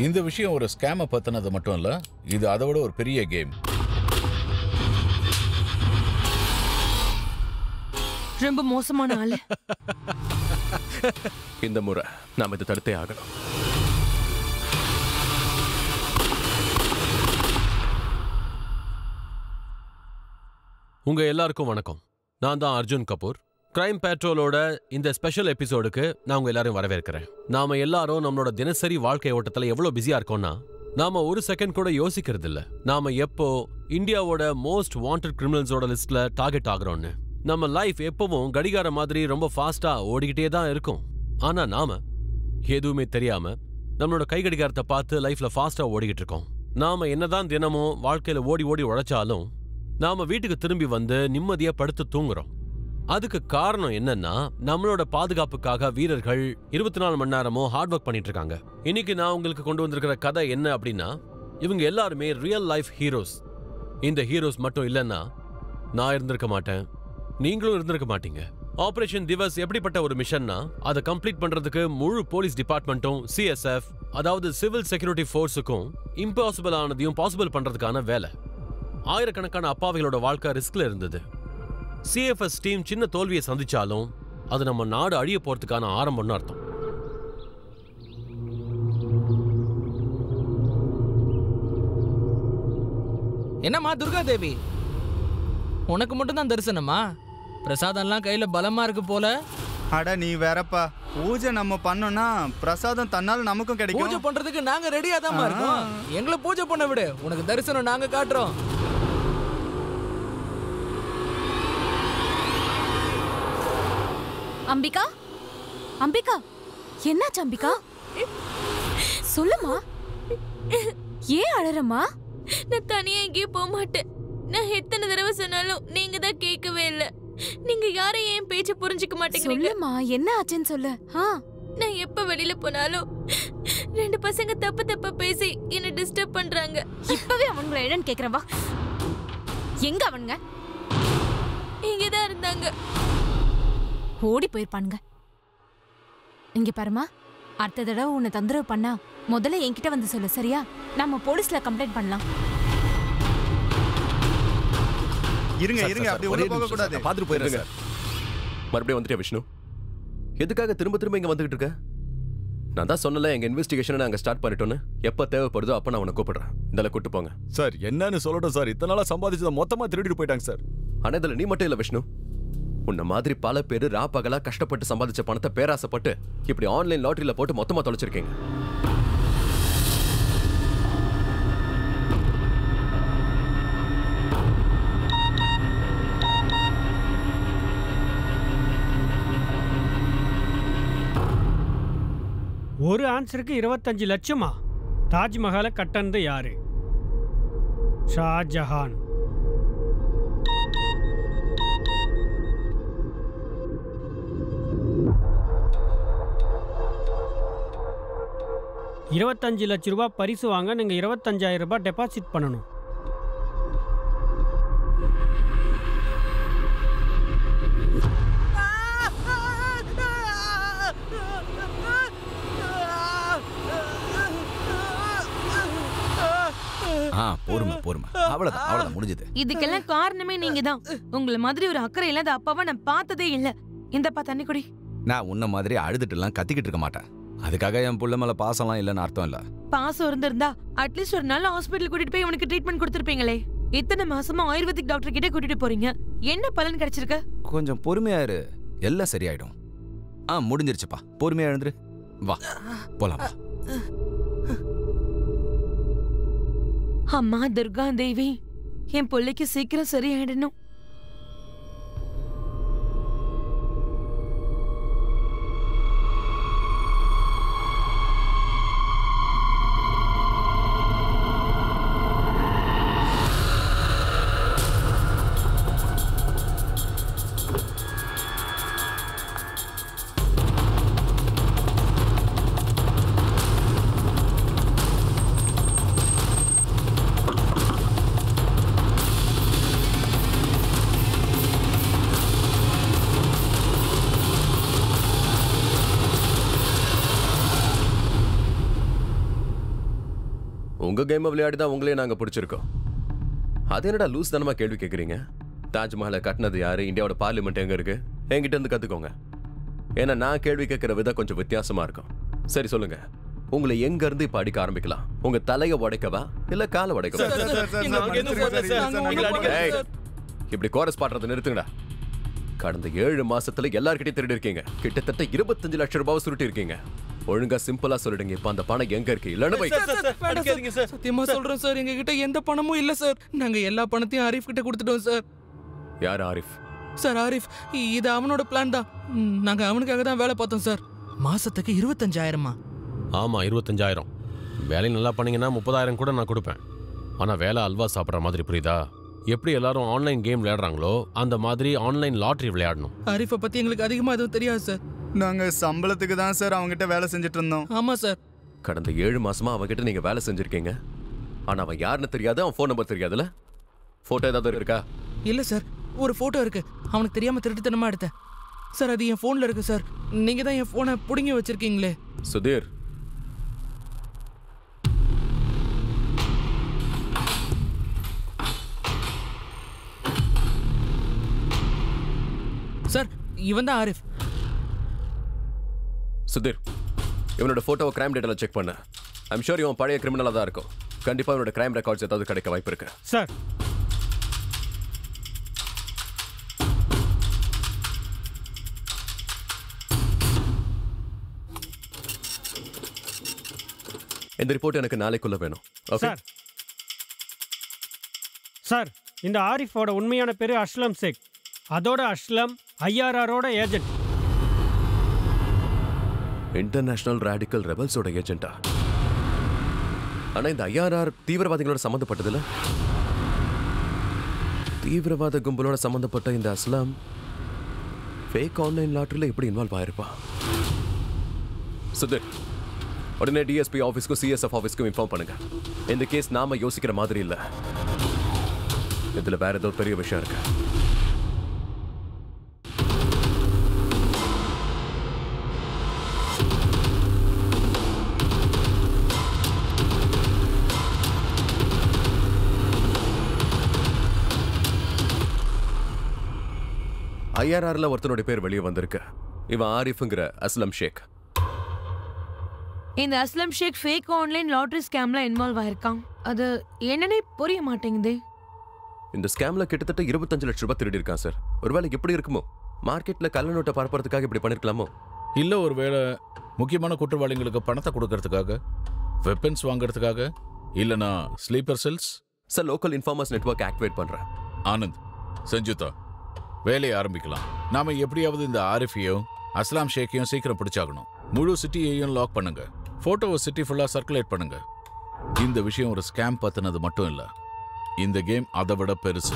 இந்த விஷயம் ஒரு ஸ்கேமை பத்தினது மட்டும் இல்ல இது அதை விட ஒரு பெரிய கேம் ரொம்ப மோசமான ஆளு இந்த முறை நாம இதை தடுத்தே ஆகணும் உங்க எல்லாருக்கும் வணக்கம் நான் தான் அர்ஜுன் கபூர் கிரைம் பேட்ரோலோட இந்த ஸ்பெஷல் எபிசோடுக்கு நான் உங்க எல்லாரையும் வரவேற்கிறேன் நாம எல்லாரும் நம்மளோட தினசரி வாழ்க்கை ஓட்டத்துல எவ்வளவு பிஸியா இருக்கோம்னா நாம ஒரு செகண்ட் கூட யோசிக்கிறது இல்ல நாம எப்போ இந்தியாவோட மோஸ்ட் வாண்டட் கிரிமினல்ஸோட லிஸ்ட்ல டார்கெட் ஆகுறோம்னு நம்ம லைஃப் எப்பவும் கடிகார மாதிரி ரொம்ப ஃபாஸ்டா ஓடிக்கிட்டே தான் இருக்கும் ஆனா நாம எதுவுமே தெரியாம நம்மளோட கை கடிகாரத்தை பார்த்து லைஃப்ல ஃபாஸ்டா ஓடிக்கிட்டு இருக்கோம் நாம என்னதான் தினமும் வாழ்க்கையில ஓடி ஓடி உழைச்சாலும் நாம வீட்டுக்கு திரும்பி வந்து நிம்மதியா படுத்து தூங்குறோம் அதுக்கு காரணம் என்னன்னா நம்மளோட பாதுகாப்புக்காக வீரர்கள் இருபத்தி நாலு மணி நேரமும் ஹார்ட் ஒர்க் பண்ணிட்டு இருக்காங்க இன்னைக்கு நான் உங்களுக்கு கொண்டு வந்திருக்கிற கதை என்ன அப்படின்னா இவங்க எல்லாருமே ரியல் லைஃப் ஹீரோஸ் இந்த ஹீரோஸ் மட்டும் இல்லைன்னா நான் இருந்திருக்க மாட்டேன் நீங்களும் இருந்திருக்க மாட்டீங்க ஆபரேஷன் திவஸ் எப்படிப்பட்ட ஒரு மிஷன்னா அதை கம்ப்ளீட் பண்றதுக்கு முழு போலீஸ் டிபார்ட்மெண்ட்டும் சிஎஸ்எஃப் அதாவது சிவில் செக்யூரிட்டி ஃபோர்ஸுக்கும் இம்பாசிபிள் ஆனதையும் பாசிபிள் பண்றதுக்கான வேலை ஆயிரக்கணக்கான அப்பாவிகளோட வாழ்க்கை ரிஸ்க்ல இருந்தது சிஎஃப்எஸ் டீம் சின்ன தோல்வியை சந்திச்சாலும் அது நம்ம நாடு அழிய போறதுக்கான ஆரம்பம்னு அர்த்தம் என்னம்மா துர்கா தேவி உனக்கு மட்டும் தான் தரிசனமா பிரசாதம்லாம் கையில பலமா இருக்கு போல அட நீ வேறப்பா பூஜை நம்ம பண்ணோம்னா பிரசாதம் தன்னால நமக்கும் பூஜை கிடைக்கும் பண்றதுக்கு நாங்க ரெடியா தான் இருக்கோம் எங்களை பூஜை பண்ண விடு உனக்கு தரிசனம் நாங்க காட்டுறோம் அம்பிகா அம்பிகா என்னாச்சு அம்பிகா சொல்லுமா ஏன் அழறம்மா நான் தனியா எங்கேயும் போக மாட்டேன் நான் எத்தனை தடவை சொன்னாலும் நீங்க தான் கேட்கவே இல்ல நீங்க யாரையும் என் பேச்ச புரிஞ்சுக்க மாட்டேங்கிறீங்க சொல்லுமா என்ன ஆச்சுன்னு சொல்லு ஆ நான் எப்ப வெளியில போனாலும் ரெண்டு பசங்க தப்பு தப்பா பேசி என்ன டிஸ்டர்ப் பண்றாங்க இப்பவே அவங்கள என்னன்னு கேக்குறேன் வா எங்க அவனுங்க இங்கதான் இருந்தாங்க ஓடி போயிருப்பானுங்க இங்க பாருமா அடுத்த தடவை உன்னை தொந்தரவு பண்ணா முதல்ல என்கிட்ட வந்து சொல்லு சரியா நம்ம போலீஸ்ல கம்ப்ளைண்ட் பண்ணலாம் இருங்க இருங்க அப்படி உள்ள போக கூடாது பார்த்துட்டு போயிடுறேன் சார் மறுபடியும் வந்துட்டே விஷ்ணு எதுக்காக திரும்ப திரும்ப இங்க வந்துகிட்டு இருக்க நான் தான் சொன்னல எங்க இன்வெஸ்டிகேஷனை நாங்க ஸ்டார்ட் பண்ணிட்டோன்னு எப்ப தேவைப்படுதோ அப்ப நான் உன்னை கூப்பிடுறேன் இதில் கூட்டு போங்க சார் என்னன்னு சொல்லட்டும் சார் இத்தனை நாளா சம்பாதிச்சதை மொத்தமா திருடிட்டு போயிட்டாங்க சார் ஆனா இதுல நீ மட்டும் இல்ல விஷ்ணு உன்ன மாதிரி பல பேர் ரா பகலா கஷ்டப்பட்டு சம்பாதிச்ச பணத்தை பேராசைப்பட்டு இப்படி ஆன்லைன் லாட்டரியில போட்டு மொத்தமா தொலைச்சிருக்கீங்க ஒரு ஆன்சருக்கு இருபத்தஞ்சு லட்சமா தாஜ்மஹாலை கட்டனது யாரு ஷாஜஹான் இருபத்தஞ்சு லட்ச ரூபாய் பரிசு வாங்க நீங்கள் இருபத்தஞ்சாயிரம் ரூபாய் டெபாசிட் பண்ணணும் ஆ பொறுமை பொறுமை அவ்வளவுதான் அவ்வளவுதான் முடிஞ்சது இதுக்கெல்லாம் காரணமே நீங்க தான் உங்கள மாதிரி ஒரு அக்கறை இல்லாத அப்பாவை நான் பார்த்ததே இல்ல இந்தப்பா தண்ணி குடி நான் உன்ன மாதிரி அழுதுட்டுலாம் கத்திக்கிட்டு இருக்க மாட்டேன் அதுக்காக என் புள்ள மேல பாசம்லாம் இல்லைன்னு அர்த்தம் இல்ல பாசம் இருந்திருந்தா அட்லீஸ்ட் ஒரு நாள் ஹாஸ்பிட்டல் கூட்டிட்டு போய் உனக்கு ட்ரீட்மெண்ட் கொடுத்துருப்பீங்களே இத்தனை மாசமா ஆயுர்வேதிக் டாக்டர் கிட்ட கூட்டிட்டு போறீங்க என்ன பலன் கிடைச்சிருக்கு கொஞ்சம் பொறுமையா இரு எல்லாம் சரியாயிடும் ஆ முடிஞ்சிருச்சுப்பா பொறுமையா எழுந்துரு வா போலாம் வா அம்மா துர்கா தேவி என் பிள்ளைக்கு சீக்கிரம் சரியாயிடணும் ஆ உங்க கேமை விளையாடி தான் உங்களே நாங்க பிடிச்சிருக்கோம் அது என்னடா லூஸ் தானமா கேள்வி கேட்குறீங்க தாஜ்மஹாலை கட்டினது யாரு இந்தியாவோட பார்லிமெண்ட் எங்க இருக்கு என்கிட்ட இருந்து கத்துக்கோங்க ஏன்னா நான் கேள்வி கேட்கிற விதம் கொஞ்சம் வித்தியாசமா இருக்கும் சரி சொல்லுங்க உங்களை எங்க இருந்து இப்ப அடிக்க ஆரம்பிக்கலாம் உங்க தலையை உடைக்கவா இல்ல காலை உடைக்கவா சார், சார், சார், எங்களை சார், அடிக்காதீங்க மன்னிச்சிருங்க சார், சார், நாங்க சார், ஒண்ணும் நாங்க பண்ணல ஏய், சார். இப்படி கோரஸ் பாடுறதை நிறுத்துங்கடா கடந்த ஏழு மாசத்துல எல்லார்கிட்டயும் திருடி இருக்கீங்க கிட்டத்தட்ட இருபத்தஞ்சு லட்சம் ரூபாய் சுருட்டி இருக்கீங்க ஒழுங்கா சிம்பிளா சொல்லிடுங்க இப்ப அந்த பணம் எங்க இருக்கு இல்லன்னு போய் சார், சார், வேண்டாம் சார். சத்தியமா சொல்றேன் சார் எங்க கிட்ட எந்த பணமும் இல்ல சார் நாங்க எல்லா பணத்தையும் ஆரிஃப் கிட்ட கொடுத்துட்டோம் சார் யார் ஆரிஃப் சார் ஆரிஃப் இது அவனோட பிளான் தான் ம், நாங்க அவனுக்காக தான் வேலை பார்த்தோம் சார் மாசத்துக்கு இருபத்தஞ்சாயிரமா ஆமா இருபத்தஞ்சாயிரம் வேலை நல்லா பண்ணீங்கன்னா முப்பதாயிரம் கூட நான் கொடுப்பேன் ஆனா வேலை அல்வா சாப்பிட்ற மாதிரி புரியுதா எப்படி எல்லாரும் ஆன்லைன் கேம் விளையாடுறாங்களோ அந்த மாதிரி ஆன்லைன் லாட்ரி விளையாடணும் ஆரிஃபை பத்தி எங்களுக்கு அதிகமா எதுவும் தெரியாது சார் நாங்க சம்பளத்துக்கு தான் சார் அவங்ககிட்ட வேலை செஞ்சுட்டு இருந்தோம் ஆமா சார் கடந்த ஏழு மாசமா அவன்கிட்ட நீங்க வேலை செஞ்சிருக்கீங்க ஆனா அவன் யாருன்னு தெரியாது அவன் ஃபோன் நம்பர் தெரியாதுல்ல போட்டோ ஏதாவது இருக்கா இல்ல சார் ஒரு போட்டோ இருக்கு அவனுக்கு தெரியாம திருட்டுத்தனமா எடுத்தேன் சார் அது என் போன்ல இருக்கு சார் நீங்க தான் என் போனை புடுங்கி வச்சிருக்கீங்களே சுதீர் சார் இவன் தான் ஆரிஃப் சுதீர் இவனோட போட்டோவை கிரைம் டேட்டால செக் பண்ண ஐம் ஷூர் இவன் பழைய கிரிமினலாக தான் இருக்கும் கண்டிப்பா இவனோட கிரைம் ரெக்கார்ட்ஸ் ஏதாவது கிடைக்க வாய்ப்பு இருக்கு சார் இந்த ரிப்போர்ட் எனக்கு நாளைக்குள்ள வேணும் ஓகே சார் சார் இந்த ஆரிஃபோட உண்மையான பேரு அஸ்லம் ஷேக் அதோட அஸ்லம் ஐஆர்ஆரோட ஏஜென்ட் இன்டர்நேஷனல் ரேடிக்கல் ரெபல்ஸோட ஏஜென்ட்டா ஆனா இந்த ஐஆர்ஆர் தீவிரவாதிகளோட சம்மந்தப்பட்டதுல தீவிரவாத கும்பலோட சம்மந்தப்பட்ட இந்த அஸ்லாம் ஃபேக் ஆன்லைன் லாட்டரியில் எப்படி இன்வால்வ் ஆயிருப்பான் சுதீர் உடனே டிஎஸ்பி ஆஃபீஸ்க்கும் சிஎஸ்எஃப் ஆஃபீஸ்க்கும் இன்ஃபார்ம் பண்ணுங்க இந்த கேஸ் நாம யோசிக்கிற மாதிரி இல்ல இதுல வேற ஏதோ பெரிய விஷயம் இருக்கு ஐஆர்ஆர்ல ஒருத்தனுடைய பேர் வெளியே வந்திருக்கு இவன் ஆரிஃப்ங்கிற அஸ்லம் ஷேக் இந்த Aslam Sheikh fake online lottery ஸ்கேம்ல இன்வால்வ் ஆயிருக்கான் அது என்னன்னே புரிய மாட்டேங்குதே இந்த ஸ்கேம்ல கிட்டத்தட்ட இருபத்தஞ்சு லட்சம் ரூபாய் திருடி இருக்கான் சார் ஒருவேளை எப்படி இருக்குமோ மார்க்கெட்ல கள்ள நோட்டை பரப்புறதுக்காக இப்படி பண்ணிருக்கலாமோ இல்ல ஒருவேளை முக்கியமான குற்றவாளிகளுக்கு பணத்தை கொடுக்கறதுக்காக வெப்பன்ஸ் வாங்குறதுக்காக இல்லனா sleeper cells sir local informers network activate பண்றேன் ஆனந்த் செஞ்சுதா வேலையை ஆரம்பிக்கலாம் நாம எப்படியாவது இந்த ஆரிஃபையும் அஸ்லாம் ஷேக்கையும் சீக்கிரம் பிடிச்சாகணும் முழு சிட்டியையும் லாக் பண்ணுங்க போட்டோவை சிட்டி ஃபுல்லா சர்க்குலேட் பண்ணுங்க இந்த விஷயம் ஒரு ஸ்கேம் பத்தினது மட்டும் இல்ல இந்த கேம் அதை விட பெருசு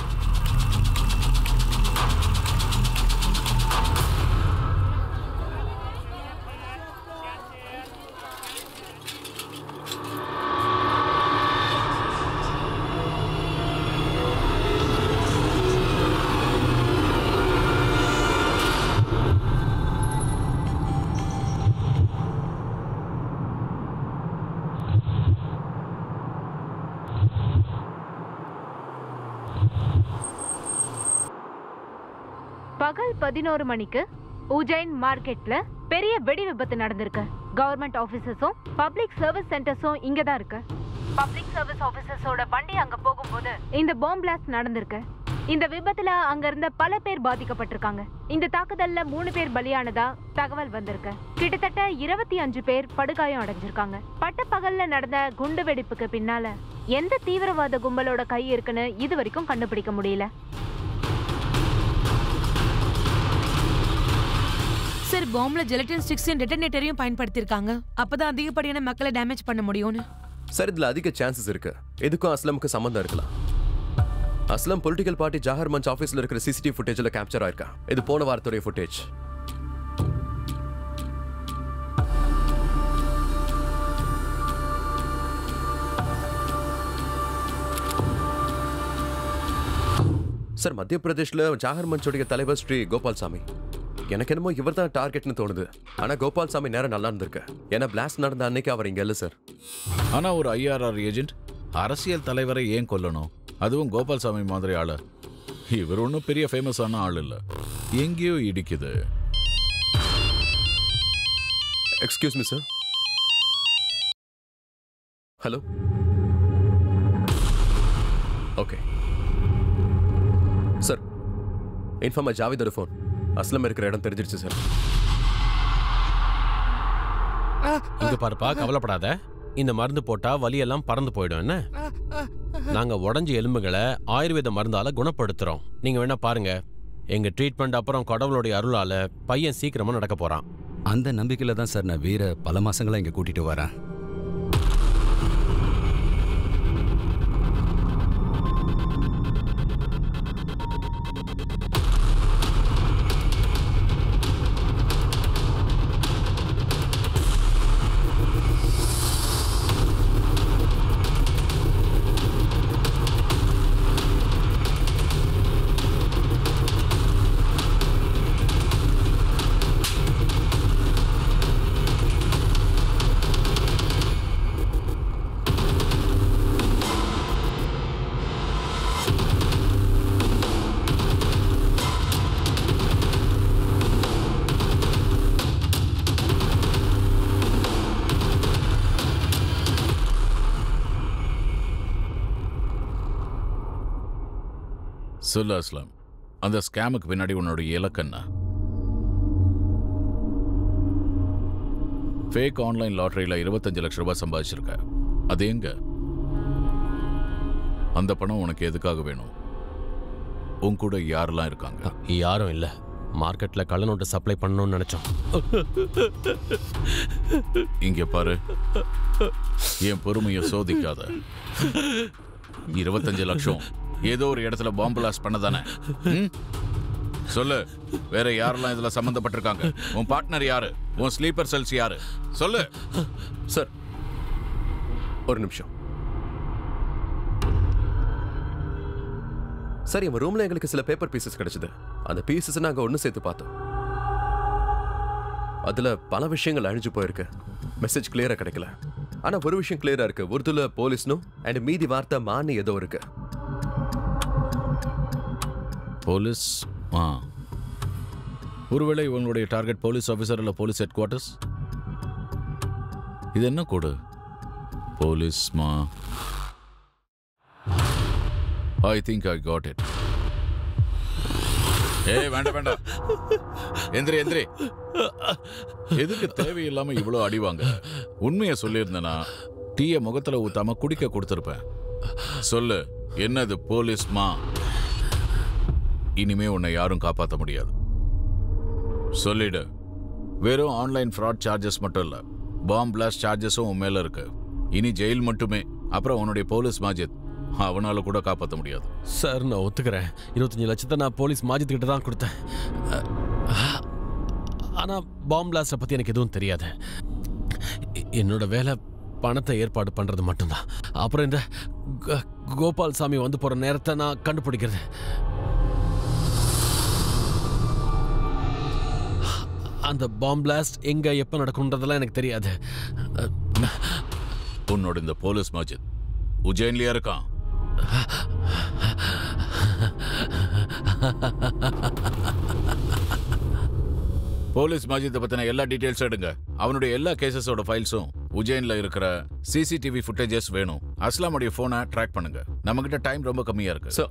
பகல் பதினோரு மணிக்கு உஜைன் மார்க்கெட்ல பெரிய வெடி விபத்து நடந்திருக்கு கவர்மெண்ட் ஆபீசர்ஸும் பப்ளிக் சர்வீஸ் சென்டர்ஸும் இங்க தான் இருக்கு பப்ளிக் சர்வீஸ் ஆபீசர்ஸோட வண்டி அங்க போகும்போது இந்த பாம் பிளாஸ்ட் நடந்திருக்கு இந்த விபத்துல அங்க இருந்த பல பேர் பாதிக்கப்பட்டிருக்காங்க இந்த தாக்குதல்ல மூணு பேர் பலியானதா தகவல் வந்திருக்கு கிட்டத்தட்ட இருபத்தி அஞ்சு பேர் படுகாயம் அடைஞ்சிருக்காங்க பட்டப்பகல்ல நடந்த குண்டு வெடிப்புக்கு பின்னால எந்த தீவிரவாத கும்பலோட கை இருக்குன்னு இது வரைக்கும் கண்டுபிடிக்க முடியல சார் பாம்ப்ல ஜெலட்டின் ஸ்டிக்ஸையும் டெட்டனேட்டரையும் பயன்படுத்தியிருக்காங்க அப்பதான் அதிகப்படியான மக்களை டேமேஜ் பண்ண முடியும்னு சார் இதுல அதிக சான்சஸ் இருக்கு எதுக்கும் அஸ்லமுக்கு சம்மந்தம் இருக்கலாம் அஸ்லம் பொலிட்டிக்கல் பார்ட்டி ஜாகர் மஞ்ச் ஆஃபீஸ்ல இருக்கிற சிசிடிவி ஃபுட்டேஜ்ல கேப்சர் ஆயிருக்கா இது போன வாரத்துடைய ஃபுட்டேஜ் சார் மத்திய பிரதேஷ்ல ஜாகர் மஞ்சோடைய தலைவர் ஸ்ரீ கோபால் சாமி எனக்கு என்னமோ இவர் தான் டார்கெட்னு தோணுது ஆனா கோபால் சாமி நேரம் நல்லா இருந்திருக்கு ஏன்னா பிளாஸ்ட் நடந்த அன்னைக்கு அவர் இங்க இல்ல சார் ஆனா ஒரு ஐஆர்ஆர் ஏஜென்ட் அரசியல் தலைவரை ஏன் கொல்லணும் அதுவும் கோபால்சாமி மாதிரி ஆளு இவர் ஒன்றும் பெரிய ஃபேமஸான ஆள் இல்லை எங்கேயோ இடிக்குது excuse me sir hello okay sir இன்ஃபார்மா ஜாவிதோட ஃபோன் அஸ்லம் இருக்கிற இடம் தெரிஞ்சிருச்சு சார் இங்க பாருப்பா கவலைப்படாத இந்த மருந்து போட்டா வலியெல்லாம் பறந்து போயிடும் என்ன நாங்க உடஞ்ச எலும்புகளை ஆயுர்வேத மருந்தால குணப்படுத்துறோம் நீங்க வேணா பாருங்க எங்க ட்ரீட்மெண்ட் அப்புறம் கடவுளுடைய அருளால பையன் சீக்கிரமா நடக்க போறான் அந்த நம்பிக்கையில தான் சார் நான் வீர பல மாசங்களா இங்க கூட்டிட்டு வரேன் சொல்லு அஸ்லாம் அந்த ஸ்கேமுக்கு பின்னாடி உன்னோட இலக்கு என்ன ஃபேக் ஆன்லைன் லாட்டரியில் இருபத்தஞ்சு லட்ச ரூபாய் சம்பாதிச்சிருக்க அது எங்க அந்த பணம் உனக்கு எதுக்காக வேணும் உன் கூட யாரெல்லாம் இருக்காங்க யாரும் இல்ல மார்க்கெட்ல கள்ள நோட்டு சப்ளை பண்ணணும்னு நினைச்சோம் இங்க பாரு என் பொறுமையை சோதிக்காத இருபத்தஞ்சு லட்சம் ஏதோ ஒரு இடத்துல பாம்பு பிளாஸ்ட் பண்ணதானே ம்? சொல்லு வேற யாரெல்லாம் இதுல சம்பந்தப்பட்டிருக்காங்க உன் பார்ட்னர் யாரு உன் ஸ்லீப்பர் செல்ஸ் யாரு சொல்லு சார் ஒரு நிமிஷம் சார் என் ரூம்ல எங்களுக்கு சில பேப்பர் பீசஸ் கிடைச்சது அந்த பீசஸ் நாங்க ஒன்று சேர்த்து பார்த்தோம் அதுல பல விஷயங்கள் அழிஞ்சு போயிருக்கு மெசேஜ் கிளியரா கிடைக்கல ஆனா ஒரு விஷயம் கிளியரா இருக்கு உருதுல போலீஸ்னும் அண்ட் மீதி வார்த்தை மான்னு ஏதோ இருக்கு போலீஸ் ஆ ஒருவேளை இவங்களுடைய டார்கெட் போலீஸ் ஆஃபீஸர் இல்ல போலீஸ் ஹெட் குவார்ட்டர்ஸ் இது என்ன கோடு போலீஸ் மா I think I got it ஏய் வேண்டாம் வேண்டாம் எந்திரி எந்திரி எதுக்கு தேவையில்லாம இவ்வளோ அடிவாங்க உண்மையை சொல்லியிருந்தேனா டீயை முகத்துல ஊத்தாம குடிக்க கொடுத்துருப்பேன் சொல்லு என்னது போலீஸ்மா இனிமே உன்னை யாரும் காப்பாற்ற முடியாது சொல்லிடு வெறும் ஆன்லைன் ஃப்ராட் சார்ஜஸ் மட்டும் இல்ல பாம் பிளாஸ்ட் சார்ஜஸும் உன் மேல இருக்கு இனி ஜெயில் மட்டுமே அப்புறம் உன்னுடைய போலீஸ் மாஜித் அவனால கூட காப்பாற்ற முடியாது சார் நான் ஒத்துக்கிறேன் இருபத்தஞ்சு லட்சத்தை நான் போலீஸ் மாஜித் கிட்ட தான் கொடுத்தேன் அஹ், ஆனா பாம் பிளாஸ்டை பத்தி எனக்கு எதுவும் தெரியாது எ- என்னோட வேலை பணத்தை ஏற்பாடு பண்றது மட்டும்தான் அப்புறம் இந்த கோ- கோபால் சாமி வந்து போற நேரத்தை நான் கண்டுபிடிக்கிறது அந்த பாம் பிளாஸ்ட் எங்க எப்ப நடக்கும்ன்றதெல்லாம் எனக்கு தெரியாது அஹ், உன்னோட இந்த போலீஸ் மாஜித் உஜ்ஜைன்லயா இருக்கான் போலீஸ் மாஜித்தை பத்தின எல்லா டீடைல்ஸும் எடுங்க அவனுடைய எல்லா கேசஸோட ஃபைல்ஸும் உஜ்ஜைன்ல இருக்கிற சிசிடிவி ஃபுட்டேஜஸ் வேணும் அஸ்லாமுடைய போனை ட்ராக் பண்ணுங்க நம்மகிட்ட டைம் ரொம்ப கம்மியா இருக்கு சார்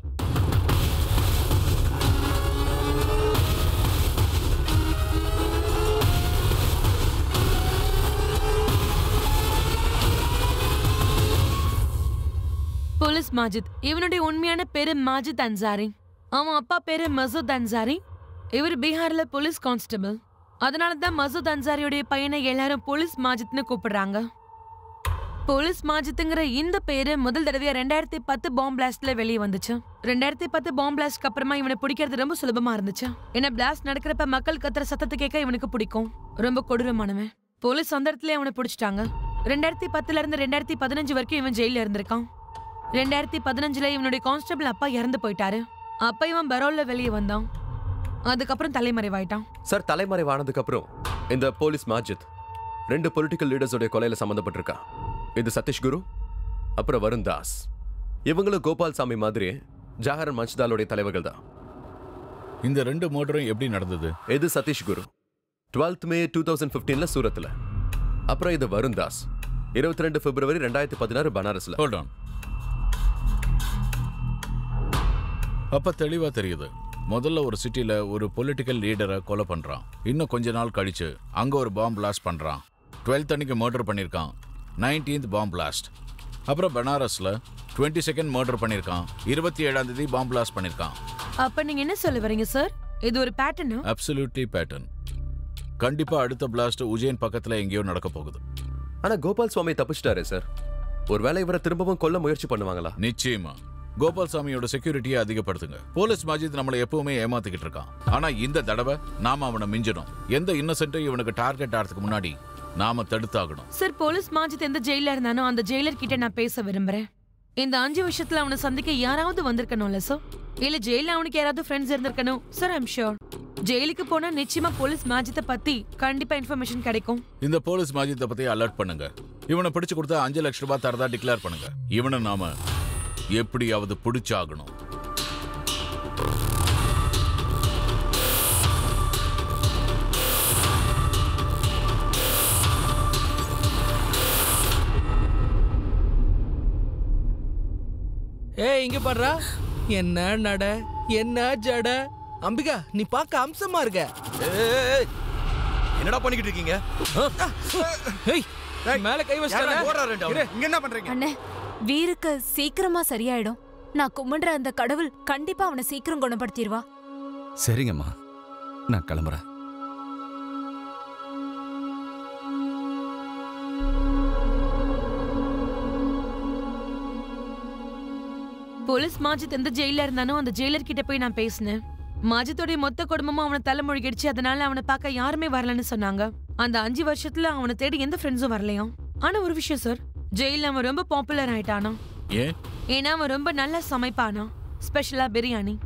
போலீஸ் மாஜித் இவனுடைய உண்மையான பேரு மாஜித் அன்சாரி அவன் அப்பா பேரு மசூத் அன்சாரி இவர் பீகார்ல போலீஸ் கான்ஸ்டபிள் அதனால தான் மசூத் அன்சாரியுடைய பையனை எல்லாரும் போலீஸ் மாஜித்னு கூப்பிடுறாங்க போலீஸ் மாஜித்துங்கிற இந்த பேரு முதல் தடவையா ரெண்டாயிரத்தி பத்து பாம் பிளாஸ்ட்ல வெளியே வந்துச்சு ரெண்டாயிரத்தி பத்து பாம் பிளாஸ்ட்க்கு அப்புறமா இவனை பிடிக்கிறது ரொம்ப சுலபமா இருந்துச்சு ஏன்னா பிளாஸ்ட் நடக்கிறப்ப மக்கள் கத்துற சத்தத்தை கேட்க இவனுக்கு பிடிக்கும் ரொம்ப கொடூரமானவன் போலீஸ் அந்த இடத்துல அவனை பிடிச்சிட்டாங்க ரெண்டாயிரத்தி பத்துல இருந்து ரெண்டாயிரத்தி பதினஞ்சு வரைக்கும் இவன் ஜெயில இருந்திருக்கான் ரெண்டாயிரத்தி பதினஞ்சுல இவனுடைய கான்ஸ்டபிள் அப்பா இறந்து போயிட்டாரு அப்ப இவன் பரோல்ல வெளியே வந்தான் அதுக்கப்புறம் தலைமறைவாயிட்டான் சார் தலைமறைவானதுக்கு அப்புறம் இந்த போலீஸ் மாஜித் ரெண்டு பொலிட்டிக்கல் லீடர்ஸோட கொலையில சம்மந்தப்பட்டிருக்கா இது சதீஷ் குரு அப்புறம் வருண் தாஸ் இவங்களும் கோபால் சாமி மாதிரி ஜாகரன் மஞ்ச்தாலோடைய தலைவர்கள் தான் இந்த ரெண்டு மர்டரும் எப்படி நடந்தது இது Satish Guru twelfth May two thousand ஃபிஃப்டீன்ல சூரத்தில் அப்புறம் இது வருண் தாஸ் இருபத்தி ரெண்டு பிப்ரவரி ரெண்டாயிரத்தி பதினாறு பனாரஸ்ல ஹோல்ட் ஆன் அப்ப தெளிவா தெரியுது முதல்ல ஒரு சிட்டில ஒரு பொலிட்டிக்கல் லீடரை கொலை பண்றான் இன்னும் கொஞ்ச நாள் கழிச்சு அங்க ஒரு பாம்பு பிளாஸ்ட் பண்றான் டுவெல்த் அன்னைக்கு மர்டர் பண்ணியிருக்கான் நைன்டீன்த் பாம்பு பிளாஸ்ட் அப்புறம் பனாரஸ்ல டுவெண்ட்டி செகண்ட் மர்டர் பண்ணியிருக்கான் இருபத்தி ஏழாம் தேதி பாம்பு பிளாஸ்ட் பண்ணியிருக்கான் அப்ப நீங்க என்ன சொல்ல வரீங்க சார் இது ஒரு பேட்டர்னா அப்சல்யூட்லி பேட்டர்ன் கண்டிப்பா அடுத்த பிளாஸ்ட் உஜயன் பக்கத்துல எங்கேயோ நடக்க போகுது ஆனா கோபால் சுவாமி தப்பிச்சிட்டாரே சார் ஒருவேளை இவரை திரும்பவும் கொல்ல முயற்சி பண்ணுவாங்களா நிச்சயமா கோபால் சாமியோட செக்யூரிட்டியை அதிகப்படுத்துங்க போலீஸ் மாஜித் நம்மளை எப்பவுமே ஏமாத்திக்கிட்டு இருக்கான் ஆனா இந்த தடவை நாம அவனை மிஞ்சணும் எந்த இன்னசென்ட்டும் இவனுக்கு டார்கெட் ஆகிறதுக்கு முன்னாடி நாம தடுத்தாகணும் சார் போலீஸ் மாஜித் எந்த ஜெயில இருந்தானோ அந்த ஜெயிலர் கிட்ட நான் பேச விரும்புறேன் இந்த அஞ்சு வருஷத்துல அவனை சந்திக்க யாராவது வந்திருக்கணும்ல சார் இல்ல ஜெயில அவனுக்கு யாராவது ஃப்ரெண்ட்ஸ் இருந்திருக்கணும் சார் ஐம் ஷியோர் ஜெயிலுக்கு போனா நிச்சயமா போலீஸ் மாஜித்தை பத்தி கண்டிப்பா இன்ஃபர்மேஷன் கிடைக்கும் இந்த போலீஸ் மாஜித்தை பத்தி அலர்ட் பண்ணுங்க இவனை பிடிச்சு கொடுத்தா அஞ்சு லட்சம் ரூபாய் தரதா டிக்ளேர் பண்ணுங்க இவனை நாம எப்படியாவது பிடிச்சாகணும் ஏய் இங்க பாடுறா என்ன நட என்ன ஜட அம்பிகா நீ பார்க்க அம்சமா இருக்க என்னடா பண்ணிக்கிட்டு இருக்கீங்க ஏய் மேல கை வச்சிட்டல இங்க என்ன பண்றீங்க அண்ணே வீருக்கு சீக்கிரமா சரியாயிடும் நான் கும்பிடுற அந்த கடவுள் கண்டிப்பா அவனை சீக்கிரம் குணப்படுத்திடுவா சரிங்கம்மா நான் கிளம்புறேன் போலீஸ் மாஜித் எந்த ஜெயில இருந்தானோ அந்த ஜெயிலர் கிட்ட போய் நான் பேசினேன் மாஜித்தோடைய மொத்த குடும்பமும் அவனை தலைமொழிகிடுச்சு அதனால அவனை பார்க்க யாருமே வரலன்னு சொன்னாங்க அந்த அஞ்சு வருஷத்துல அவனை தேடி எந்த ஃப்ரெண்ட்ஸும் வரலையாம் ஆனா ஒரு விஷயம் சார் ஜெயில அவன் ரொம்ப பாப்புலர் ஆயிட்டானா ஏன் ஏன்னா அவன் ரொம்ப நல்லா சமைப்பானா ஸ்பெஷலா பிரியாணி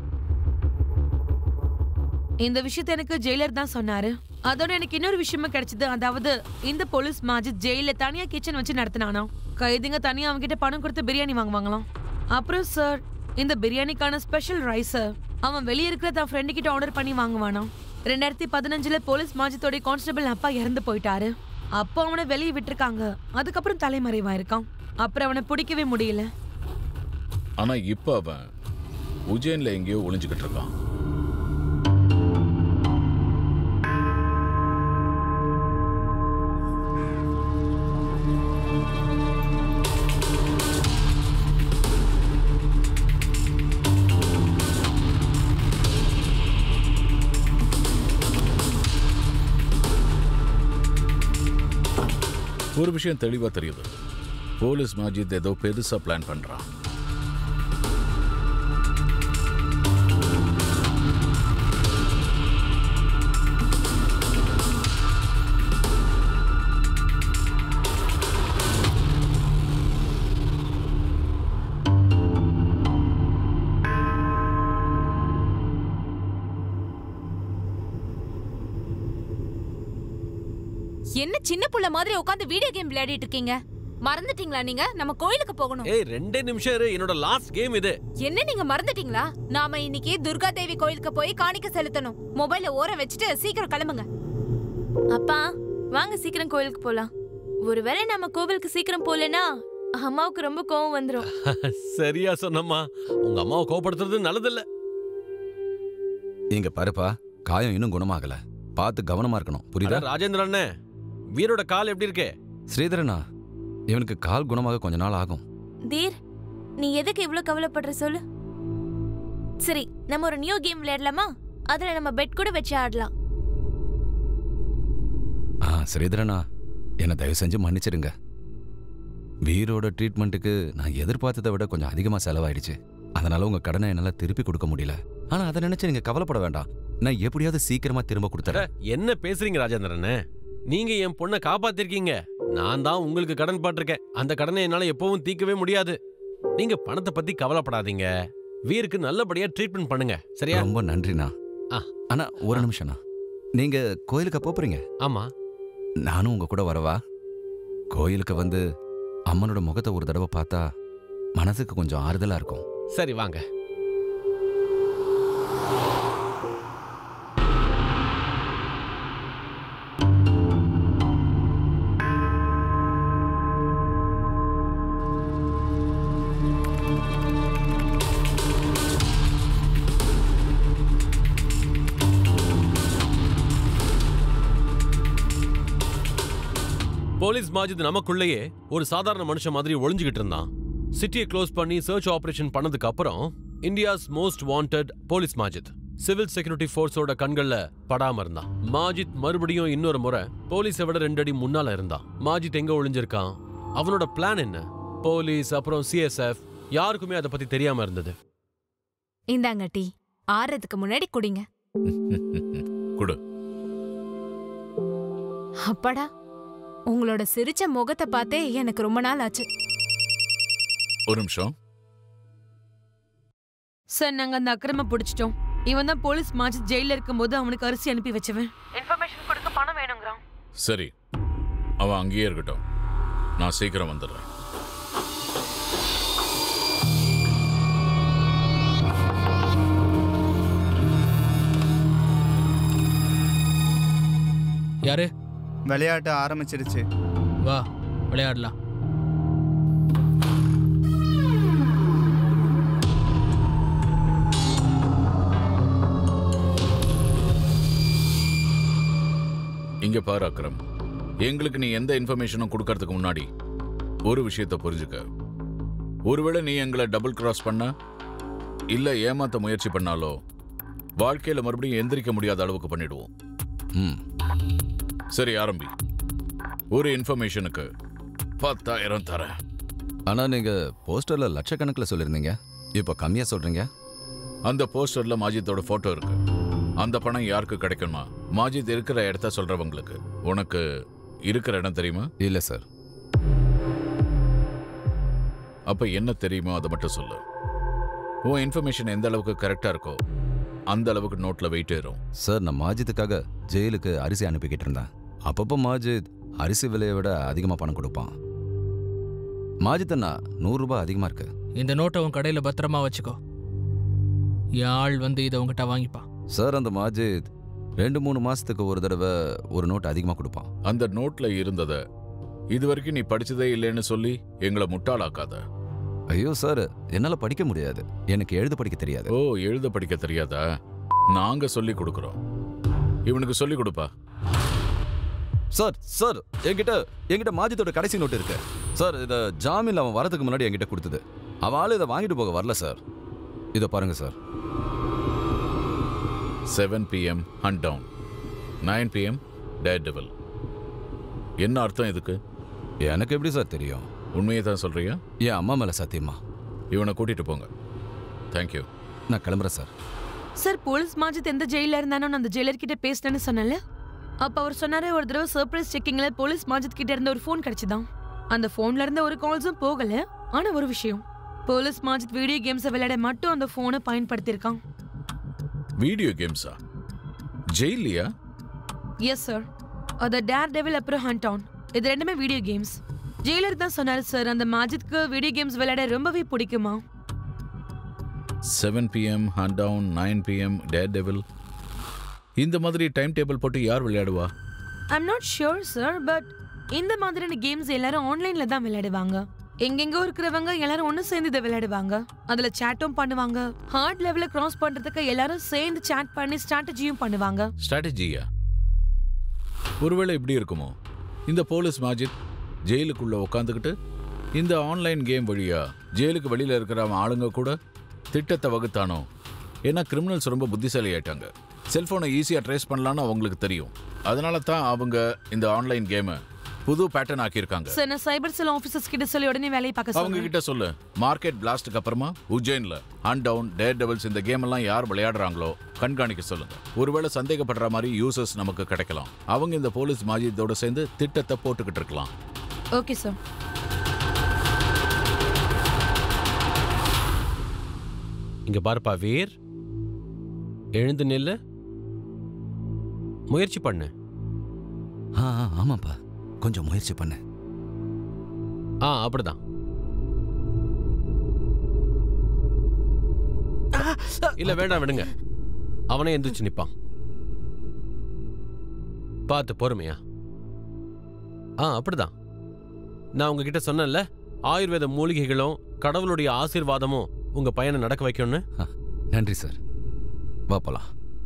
இந்த விஷயத்தை எனக்கு ஜெயிலர் தான் சொன்னாரு அதோட எனக்கு இன்னொரு விஷயமும் கிடைச்சது அதாவது இந்த போலீஸ் மாஜித் ஜெயில தனியா கிச்சன் வச்சு நடத்தினானா கைதிங்க தனியா அவங்க கிட்ட பணம் கொடுத்து பிரியாணி வாங்குவாங்களாம் அப்புறம் சார் இந்த பிரியாணிக்கான ஸ்பெஷல் ரைஸ் அவன் வெளியே இருக்கிற தன் ஃப்ரெண்டு கிட்ட ஆர்டர் பண்ணி வாங்குவானாம் ரெண்டாயிரத்தி பதினஞ்சுல போலீஸ் மாஜித்தோட கான்ஸ்டபிள் அப்பா இறந்து போயிட்டாரு அப்போ அவனை வெளியே விட்டுருக்காங்க அதுக்கப்புறம் தலைமறைவா இருக்கான் அப்புறம் அவனை பிடிக்கவே முடியல ஆனா இப்ப அவன் உஜயன்ல எங்கேயோ ஒளிஞ்சுக்கிட்டு இருக்கான் ஒரு விஷயம் தெளிவா தெரியுது போலீஸ் மாஜித் ஏதோ பெருசா பிளான் பண்றான் என்ன சின்ன புள்ள மாதிரி உட்காந்து வீடியோ கேம் விளையாடிட்டு இருக்கீங்க மறந்துட்டீங்களா நீங்க நம்ம கோயிலுக்கு போகணும் ஏய் ரெண்டே நிமிஷம் இரு என்னோட லாஸ்ட் கேம் இது என்ன நீங்க மறந்துட்டீங்களா நாம இன்னைக்கு துர்கா தேவி கோயிலுக்கு போய் காணிக்க செலுத்தணும் மொபைல ஓர வச்சுட்டு சீக்கிரம் கிளம்புங்க அப்பா வாங்க சீக்கிரம் கோயிலுக்கு போலாம் ஒருவேளை நம்ம கோவிலுக்கு சீக்கிரம் போலனா அம்மாவுக்கு ரொம்ப கோவம் வந்துரும் சரியா சொன்னம்மா உங்க அம்மாவை கோபப்படுத்துறது நல்லதில்ல இங்க பாருப்பா காயம் இன்னும் குணமாகல பார்த்து கவனமா இருக்கணும் புரியுதா அட, ராஜேந்திர அண்ணே வீரோட கால் எப்படி இருக்கு ஸ்ரீதரனா இவனுக்கு கால் குணமாக கொஞ்ச நாள் ஆகும் தீர் நீ எதுக்கு இவ்ளோ கவலைப்படுற சொல்லு சரி நம்ம ஒரு நியூ கேம் விளையாடலாமா அதுல நம்ம பெட் கூட வச்சு ஆடலாம் ஆ ஸ்ரீதரனா என்னை தயவு செஞ்சு மன்னிச்சிடுங்க வீரோட ட்ரீட்மெண்ட்டுக்கு நான் எதிர்பார்த்ததை விட கொஞ்சம் அதிகமாக செலவாயிடுச்சு அதனால உங்க கடனை என்னால் திருப்பி கொடுக்க முடியல ஆனா அதை நினைச்சு நீங்க கவலைப்பட வேண்டாம் நான் எப்படியாவது சீக்கிரமா திரும்ப கொடுத்துறேன் என்ன பேசுறீங்க ராஜேந்திர அண்ணே நீங்க என் பொண்ணை காப்பாத்திருக்கீங்க நான் தான் உங்களுக்கு கடன் பட்டிருக்கேன் அந்த கடனை என்னால எப்பவும் தீர்க்கவே முடியாது நீங்க பணத்தை பத்தி கவலைப்படாதீங்க வீருக்கு நல்லபடியா ட்ரீட்மெண்ட் பண்ணுங்க சரியா ரொம்ப நன்றிண்ணா ஆ. ஆனா ஒரு நிமிஷம்ண்ணா நீங்க கோயிலுக்கு போறீங்க ஆமா நானும் உங்க கூட வரவா கோயிலுக்கு வந்து அம்மனோட முகத்தை ஒரு தடவை பார்த்தா மனசுக்கு கொஞ்சம் ஆறுதலா இருக்கும் சரி வாங்க போலீஸ் மாஜித் நமக்குள்ளேயே ஒரு சாதாரண மனுஷன் மாதிரி ஒளிஞ்சுகிட்டு இருந்தான் சிட்டியை க்ளோஸ் பண்ணி சர்ச் ஆபரேஷன் பண்ணதுக்கு அப்புறம் India's most wanted police Majid civil security ஃபோர்ஸோட கண்கள்ல படாம இருந்தான் மாஜித் மறுபடியும் இன்னொரு முறை போலீஸை விட ரெண்டு அடி முன்னால இருந்தான் மாஜித் எங்க ஒளிஞ்சிருக்கான் அவனோட பிளான் என்ன போலீஸ் அப்புறம் சிஎஸ்எஃப் யாருக்குமே அதை பத்தி தெரியாம இருந்தது இந்தாங்க டீ ஆறதுக்கு முன்னாடி குடிங்க கொடு அப்பாடா உங்களோட சிரிச்ச முகத்தை பார்த்தே எனக்கு ரொம்ப நாள் ஆச்சு ஒரு நிமிஷம் சார் நாங்க அந்த அக்கிரம பிடிச்சிட்டோம் இவன் தான் போலீஸ் மாஜித் ஜெயில இருக்கும்போது அவனுக்கு அரிசி அனுப்பி வச்சவன் இன்ஃபர்மேஷன் கொடுக்க பணம் வேணுங்கிறான் சரி அவன் அங்கேயே இருக்கட்டும் நான் சீக்கிரம் வந்துடுறேன் யாரு விளையாட்டு ஆரம்பிச்சிருச்சு வா விளையாடலாம் இங்க பாரு அக்ரம் எங்களுக்கு நீ எந்த இன்ஃபர்மேஷனும் கொடுக்கறதுக்கு முன்னாடி ஒரு விஷயத்தை புரிஞ்சுக்க ஒருவேளை நீ எங்களை டபுள் கிராஸ் பண்ண இல்ல ஏமாத்த முயற்சி பண்ணாலோ வாழ்க்கையில மறுபடியும் எந்திரிக்க முடியாத அளவுக்கு பண்ணிடுவோம் ம் சரி ஆரம்பி ஒரு இன்ஃபர்மேஷனுக்கு பத்தாயிரம் தரேன் ஆனா நீங்க போஸ்டர்ல லட்சக்கணக்கில் சொல்லியிருந்தீங்க இப்போ கம்மியா சொல்றீங்க அந்த போஸ்டர்ல மாஜித்தோட போட்டோ இருக்கு அந்த பணம் யாருக்கு கிடைக்குமா மாஜித் இருக்கிற இடத்த சொல்றவங்களுக்கு உனக்கு இருக்கிற இடம் தெரியுமா இல்ல சார் அப்ப என்ன தெரியுமோ அதை மட்டும் சொல்லு உன் இன்ஃபர்மேஷன் எந்த அளவுக்கு கரெக்டா இருக்கோ அந்த அளவுக்கு நோட்ல வெயிட் ஏறும் சார் நான் மாஜித்துக்காக ஜெயிலுக்கு அரிசி அனுப்பிக்கிட்டு இருந்தேன் அப்பப்போ மாஜித் அரிசி விலையை விட அதிகமாக பணம் கொடுப்பான் மாஜித் அண்ணா நூறுரூபா அதிகமாக இருக்கு இந்த நோட்டை உன் கடையில் பத்திரமா வச்சுக்கோ என் ஆள் வந்து இதை உங்ககிட்ட வாங்கிப்பான் சார் அந்த மாஜித் ரெண்டு மூணு மாசத்துக்கு ஒரு தடவை ஒரு நோட் அதிகமாக கொடுப்பான் அந்த நோட்ல இருந்தத இது வரைக்கும் நீ படிச்சதே இல்லைன்னு சொல்லி எங்களை முட்டாளாக்காத ஐயோ சார் என்னால் படிக்க முடியாது எனக்கு எழுத படிக்க தெரியாது ஓ எழுத படிக்க தெரியாதா நாங்க சொல்லி கொடுக்குறோம் இவனுக்கு சொல்லி கொடுப்பா சார் சார் என்கிட்ட என்கிட்ட மாஜித்தோட கடைசி நோட்டு இருக்கு சார் இதை ஜாமீன் அவன் வரதுக்கு முன்னாடி என்கிட்ட கொடுத்தது அவன் ஆளு இதை வாங்கிட்டு போக வரல சார் இதை பாருங்க sir seven PM hunt down nine PM daredevil என்ன அர்த்தம் இதுக்கு எனக்கு எப்படி சார் தெரியும் உண்மையை தான் சொல்றியா என் அம்மா மேல சத்தியமா இவனை கூட்டிட்டு போங்க தேங்க்யூ நான் கிளம்புறேன் சார் சார் போலீஸ் மாஜித் எந்த ஜெயில இருந்தானோ நான் அந்த ஜெயிலர் கிட்ட பேசினேன்னு சொன்னல அப்ப அவர் சொன்னாரு ஒரு தடவை சர்ப்ரைஸ் செக்கிங்ல போலீஸ் மாஜித் கிட்ட இருந்த ஒரு ஃபோன் கிடைச்சுதான் அந்த ஃபோன்ல இருந்த ஒரு கால்ஸும் போகல ஆனா ஒரு விஷயம் போலீஸ் மாஜித் வீடியோ கேம்ஸை விளையாட மட்டும் அந்த ஃபோனை பயன்படுத்தியிருக்கான் வீடியோ கேம்ஸா ஜெயிலியா எஸ் சார் அது டேர் டெவில் அப்புறம் ஹண்ட் ஆன் இது ரெண்டுமே வீடியோ கேம்ஸ் ஜெயிலர் தான் சொன்னாரு சார் அந்த மாஜித்க்கு வீடியோ கேம்ஸ் விளையாட ரொம்பவே பிடிக்குமா seven PM hunt down nine PM daredevil இந்த மாதிரி டைம் டேபிள் போட்டு யார் விளையாடுவா I'm not sure sir but இந்த மாதிரியான கேம்ஸ் எல்லாரும் ஆன்லைன்ல தான் விளையாடுவாங்க எங்கெங்கோ இருக்கிறவங்க எல்லாரும் ஒன்று சேர்ந்து இதை விளையாடுவாங்க அதில் சேட்டும் பண்ணுவாங்க ஹார்ட் லெவலில் கிராஸ் பண்ணுறதுக்கு எல்லாரும் சேர்ந்து சேட் பண்ணி ஸ்ட்ராட்டஜியும் பண்ணுவாங்க ஸ்ட்ராட்டஜியா ஒருவேளை இப்படி இருக்குமோ இந்த போலீஸ் மாஜித் ஜெயிலுக்குள்ள உட்காந்துக்கிட்டு இந்த ஆன்லைன் கேம் வழியா ஜெயிலுக்கு வெளியில இருக்கிற அவன் ஆளுங்க கூட திட்டத்தை வகுத்தானோ ஏன்னா கிரிமினல்ஸ் ரொம்ப புத்திசாலி ஆயிட்டாங்க செல்போனை ஈஸியாக ட்ரேஸ் பண்ணலான்னு அவங்களுக்கு தெரியும் அதனால தான் அவங்க இந்த ஆன்லைன் கேமை புது பேட்டர்ன் ஆக்கியிருக்காங்க சார் நான் சைபர் செல் ஆஃபீஸர்ஸ் கிட்ட சொல்லி உடனே வேலையை பார்க்க அவங்க சொல்லுங்க கிட்ட சொல்லு மார்க்கெட் பிளாஸ்டுக்கு அப்புறமா உஜ்ஜைன்ல அன் டவுன் டேர் டெவல்ஸ் இந்த கேம் எல்லாம் யார் விளையாடுறாங்களோ கண்காணிக்க சொல்லுங்க ஒருவேளை சந்தேகப்படுற மாதிரி யூசர்ஸ் நமக்கு கிடைக்கலாம் அவங்க இந்த போலீஸ் மாஜித்தோட சேர்ந்து திட்டத்தை போட்டுக்கிட்டு இருக்கலாம் ஓகே சார் இங்க பாருப்பா வீர் எழுந்து நில்லு முயற்சி பண்ணு ஆ ஆ, ஆமாப்பா கொஞ்சம் முயற்சி பண்ணு ஆ அப்படிதான் இல்ல வேண்டாம் விடுங்க அவனே எந்திரிச்சு நிப்பான் பார்த்து பொறுமையா ஆ அப்படிதான் நான் உங்ககிட்ட சொன்னேன்ல ஆயுர்வேத மூலிகைகளும் கடவுளுடைய ஆசீர்வாதமும் உங்க பையனை நடக்க வைக்கும்னு நன்றி சார் வா போலாம்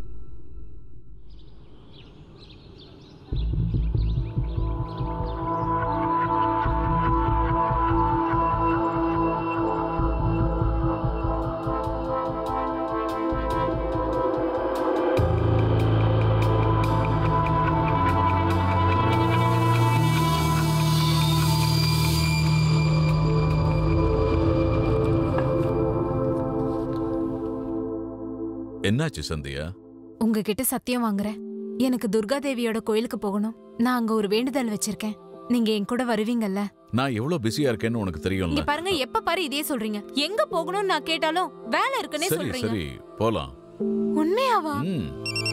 என்னாச்சு சந்தியா உங்ககிட்ட சத்தியம் வாங்குறேன் எனக்கு துர்கா தேவியோட கோயிலுக்கு போகணும் நான் அங்க ஒரு வேண்டுதல் வச்சிருக்கேன் நீங்க என் கூட வருவீங்கல்ல நான் எவ்வளவு பிஸியா இருக்கேன்னு உனக்கு இங்க தெரியும்ல பாருங்க எப்ப பாரு இதே சொல்றீங்க எங்க போகணும்னு நான் கேட்டாலும் வேலை இருக்குன்னே சரி சொல்றீங்க சரி போலாம் உண்மையாவா ம்.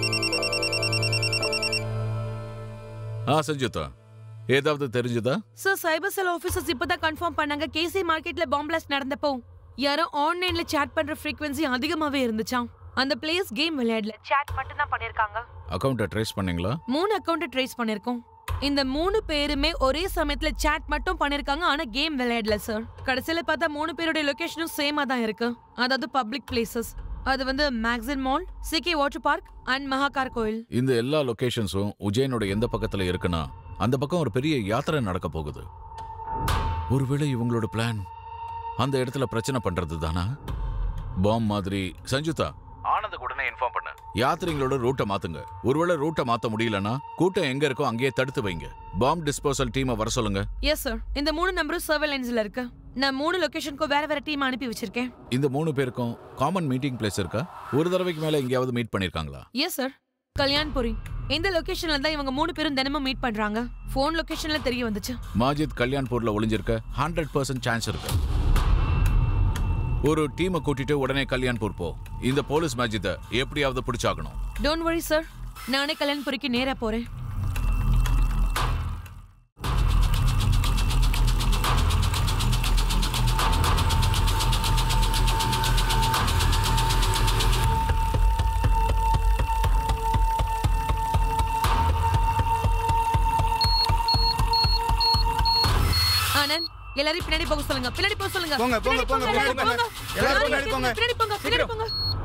ஆ சஞ்சுதா ஏதாவது தெரிஞ்சுதா சார் சைபர் செல் ஆஃபீஸர்ஸ் இப்பதான் கன்ஃபார்ம் பண்ணாங்க கேசி மார்க்கெட்ல பாம் பிளாஸ்ட் நடந்தப்போ யாரோ ஆன்லைன்ல சேட் பண்ற ஃப்ரீக்வன்சி அதிகமாவே இருந்துச்சாம் அந்த பிளேயர்ஸ் கேம் விளையாடல சேட் மட்டும் தான் பண்ணிருக்காங்க அக்கவுண்ட்டை ட்ரேஸ் பண்ணீங்களா மூணு அக்கவுண்ட் ட்ரேஸ் பண்ணிருக்கோம் இந்த மூணு பேருமே ஒரே சமயத்துல சேட் மட்டும் பண்ணிருக்காங்க ஆனா கேம் விளையாடல சார் கடைசியில பார்த்தா மூணு பேருடைய லொகேஷனும் சேமா தான் இருக்கு அதாவது பப்ளிக் பிளேசஸ் அது வந்து Maxin mall CK water park and Mahakal கோயில் இந்த எல்லா லொகேஷன்ஸும் உஜயனோட எந்த பக்கத்துல இருக்குன்னா அந்த பக்கம் ஒரு பெரிய யாத்திரை நடக்க போகுது ஒருவேளை இவங்களோட பிளான் அந்த இடத்துல பிரச்சனை பண்றது தானா பாம் மாதிரி சஞ்சுதா ஆனந்த் உடனே இன்ஃபார்ம் பண்ண யாத்திரைங்களோட ரூட்டை மாத்துங்க ஒருவேளை ரூட்டை மாத்த முடியலன்னா கூட்டம் எங்க இருக்கோ அங்கேயே தடுத்து வைங்க பாம் டிஸ்போசல் டீமை வர சொல்லுங்க எஸ் சார் இந்த மூணு நம்பரும் சர்வேலன்ஸ்ல இருக்கு நான் மூணு லொகேஷனுக்கும் வேற வேற டீம் அனுப்பி வச்சிருக்கேன் இந்த மூணு பேருக்கும் காமன் மீட்டிங் பிளேஸ் இருக்கா ஒரு தடவைக்கு மேல எங்கேயாவது மீட் பண்ணிருக்காங்களா எஸ் சார் கல்யாண்புரி இந்த லொகேஷன்ல தான் இவங்க மூணு பேரும் தினமும் மீட் பண்றாங்க ஃபோன் லொகேஷன்ல தெரிய வந்துச்சு மாஜித் கல்யாண்பூர்ல ஒளிஞ்சிருக்க ஹண்ட்ரட் பர்சன்ட் சான்ஸ் இருக்கு ஒரு டீமை கூட்டிட்டு உடனே கல்யாண்பூர் போ இந்த போலீஸ் மாஜித்தை எப்படியாவது பிடிச்சாகணும் டோன்ட் வரி சார் நானே கல்யாண்புரிக்கு நேரா போறேன் ஆனந்த் எல்லாரையும் பின்னாடி போக சொல்லுங்க பின்னாடி போக சொல்லுங்க போங்க, போங்க, பின்னாடி போங்க, எல்லாரும் பின்னாடி போங்க. எல்லாரும் பின்னாடி போங்க. பின்னாடி போங்க பின்னாடி போங்க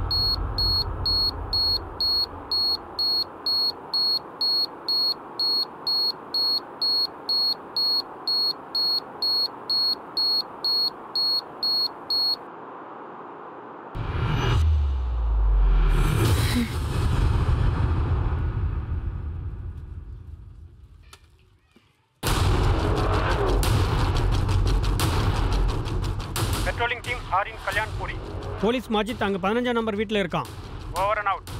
patrolling team are in Kalyanpuri police Majid அங்கே பதினஞ்சாம் நம்பர் வீட்டில் இருக்கான் ஓவர் அண்ட் அவுட்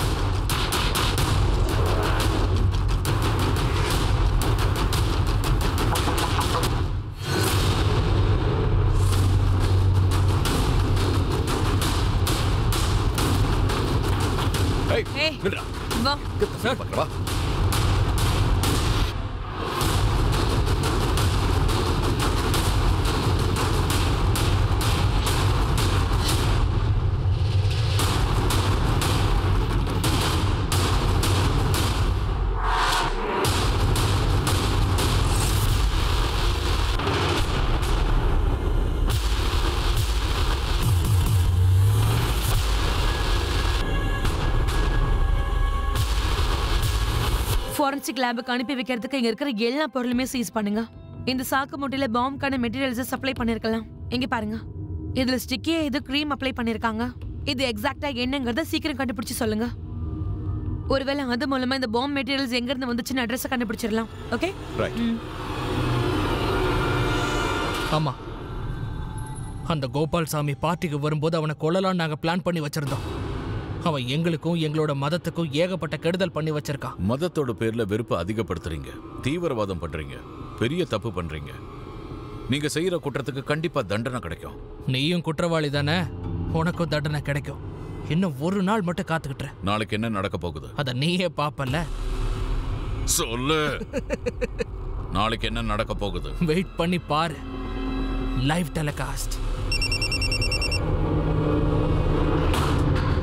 ஏய் வா சார் வா ஃபாரன்சிக் லேபுக்கு அனுப்பி வைக்கிறதுக்கு இங்க இருக்கிற எல்லா பொருளுமே சீஸ் பண்ணுங்க இந்த சாக்கு மூட்டையில பாம்க்கான மெட்டீரியல்ஸ் சப்ளை பண்ணிருக்கலாம் இங்க பாருங்க இதுல ஸ்டிக்கியே இது க்ரீம் அப்ளை பண்ணிருக்காங்க இது எக்ஸாக்ட்டா என்னங்கறத சீக்கிரம் கண்டுபிடிச்சு சொல்லுங்க ஒருவேளை அது மூலமா இந்த பாம் மெட்டீரியல்ஸ் எங்க இருந்து வந்துச்சுன்னு அட்ரஸ் கண்டுபிடிச்சிடலாம் ஓகே ரைட் ஆமா அந்த கோபால் சாமி பார்ட்டிக்கு வரும்போது அவனை கொல்லலாம்னு நாங்க பிளான் பண்ணி வச்சிருந்தோம் அவன் எங்களுக்கும் எங்களோட மதத்துக்கும் ஏகப்பட்ட கெடுதல் பண்ணி வச்சிருக்கான் மதத்தோட பேர்ல வெறுப்பை அதிகப்படுத்துறீங்க தீவிரவாதம் பண்றீங்க பெரிய தப்பு பண்றீங்க நீங்க செய்யற குற்றத்துக்கு கண்டிப்பா தண்டனை கிடைக்கும் நீயும் குற்றவாளி தானே உனக்கும் தண்டனை கிடைக்கும் இன்னும் ஒரு நாள் மட்டும் காத்துக்கிட்டு நாளைக்கு என்ன நடக்க போகுது அத நீயே பாப்பல சொல்லு நாளைக்கு என்ன நடக்க போகுது வெயிட் பண்ணி பாரு லைவ் டெலிகாஸ்ட்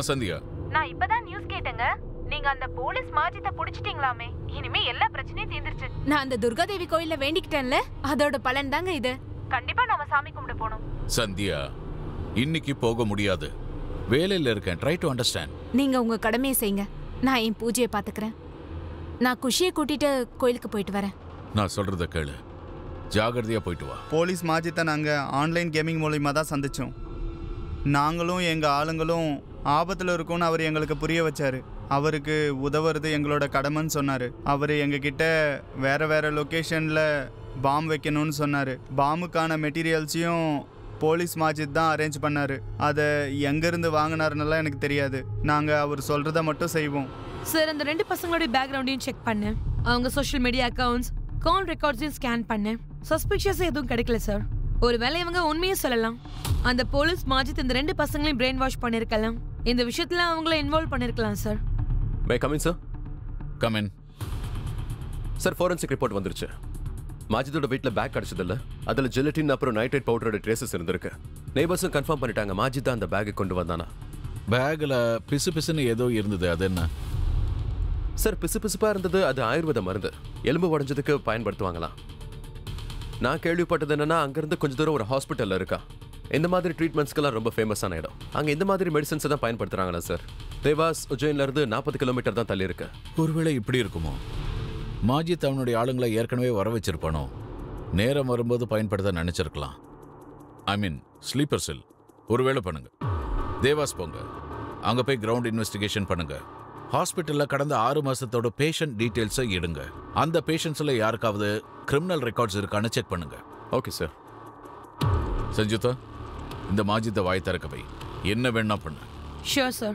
சந்தியா நான் இப்பதான் நியூஸ் கேட்டேங்க நீங்க அந்த போலீஸ் மாஜித்தை புடிச்சிட்டீங்களாமே இனிமே எல்லா பிரச்சனையும் தீர்ந்துருச்சு நான் அந்த துர்காதேவி கோயில்ல வேண்டிக்கிட்டேன்ல அதோட பலன் தாங்க இது கண்டிப்பா நாம சாமி கும்பிட போனோம் சந்தியா இன்னைக்கு போக முடியாது வேலையில இருக்கேன் ட்ரை டு அண்டர்ஸ்டாண்ட் நீங்க உங்க கடமையை செய்யுங்க நான் என் பூஜையை பாத்துக்கிறேன் நான் குஷியை கூட்டிட்டு கோயிலுக்கு போயிட்டு வரேன் நான் சொல்றத கேளு ஜாகிரதையா போயிட்டு வா போலீஸ் மாஜித்தை நாங்கள் ஆன்லைன் கேமிங் மூலியமா தான் சந்தித்தோம் நாங்களும் எங்கள் ஆளுங்களும் ஆபத்தில் இருக்கோம்னு அவர் எங்களுக்கு புரிய வச்சாரு அவருக்கு உதவுறது எங்களோட கடமைன்னு சொன்னார் அவர் எங்ககிட்ட வேற வேற லொக்கேஷனில் பாம் வைக்கணும்னு சொன்னார் பாம்புக்கான மெட்டீரியல்ஸையும் போலீஸ் மாஜித் தான் அரேஞ்ச் பண்ணார் அதை எங்கேருந்து வாங்கினாருன்னெல்லாம் எனக்கு தெரியாது நாங்கள் அவர் சொல்கிறத மட்டும் செய்வோம் சார் அந்த ரெண்டு பசங்களுடைய பேக்ரவுண்டையும் செக் பண்ணேன் அவங்க சோஷியல் மீடியா அக்கவுண்ட்ஸ் கால் ரெக்கார்ட்ஸையும் ஸ்கேன் பண்ணேன் சஸ்பிஷியஸ் எதுவும் கிடைக்கல சார் ஒருவேளை இவங்க உண்மையை சொல்லலாம் அந்த போலீஸ் மாஜித் இந்த ரெண்டு பசங்களையும் பிரெயின் வாஷ் பண்ணிருக்கலாம் இந்த விஷயத்துல அவங்கள இன்வால்வ் பண்ணிருக்கலாம் sir may coming sir come in sir forensic report வந்துருச்சு மாஜிதோட வீட்டில் பேக் கிடச்சதில்ல அதில் ஜெலட்டின் அப்புறம் நைட்ரேட் பவுடரோட ட்ரேசஸ் இருந்திருக்கு நெய்பர்ஸும் கன்ஃபார்ம் பண்ணிட்டாங்க மாஜித் தான் அந்த பேக்கை கொண்டு வந்தானா பேக்ல பிசு பிசுன்னு ஏதோ இருந்தது அது என்ன சார் பிசு பிசுப்பா இருந்தது அது ஆயுர்வேத மருந்து எலும்பு உடைஞ்சதுக்கு பயன்படுத்துவாங்களாம் நான் கேள்விப்பட்டது என்னன்னா அங்கிருந்து கொஞ்ச தூரம் ஒரு ஹாஸ்பிட்டல்ல இருக்கா இந்த மாதிரி ட்ரீட்மெண்ட்ஸ்க்கெல்லாம் ரொம்ப ஃபேமஸான இடம் அங்க இந்த மாதிரி மெடிசன்ஸை தான் பயன்படுத்துறாங்களா சார் தேவாஸ் உஜ்ஜயின்ல இருந்து நாற்பது கிலோமீட்டர் தான் தள்ளி இருக்கு ஒருவேளை இப்படி இருக்குமோ மாஜித் அவனுடைய ஆளுங்களை ஏற்கனவே வர வச்சிருப்பானோ நேரம் வரும்போது பயன்படுத்த நினைச்சிருக்கலாம் ஐ மீன் ஸ்லீப்பர் செல் ஒருவேளை பண்ணுங்க தேவாஸ் போங்க அங்க போய் கிரவுண்ட் இன்வெஸ்டிகேஷன் பண்ணுங்க ஹாஸ்பிட்டல்ல கடந்த ஆறு மாசத்தோட பேஷண்ட் டீடைல்ஸை எடுங்க அந்த பேஷண்ட்ஸ்ல யாருக்காவது கிரிமினல் ரெக்கார்ட்ஸ் இருக்கான்னு செக் பண்ணுங்க ஓகே சார் சஞ்சுதா இந்த மாஜித்தை வாய் திறக்க வை என்ன வேணா பண்ணு ஷியோர் சார்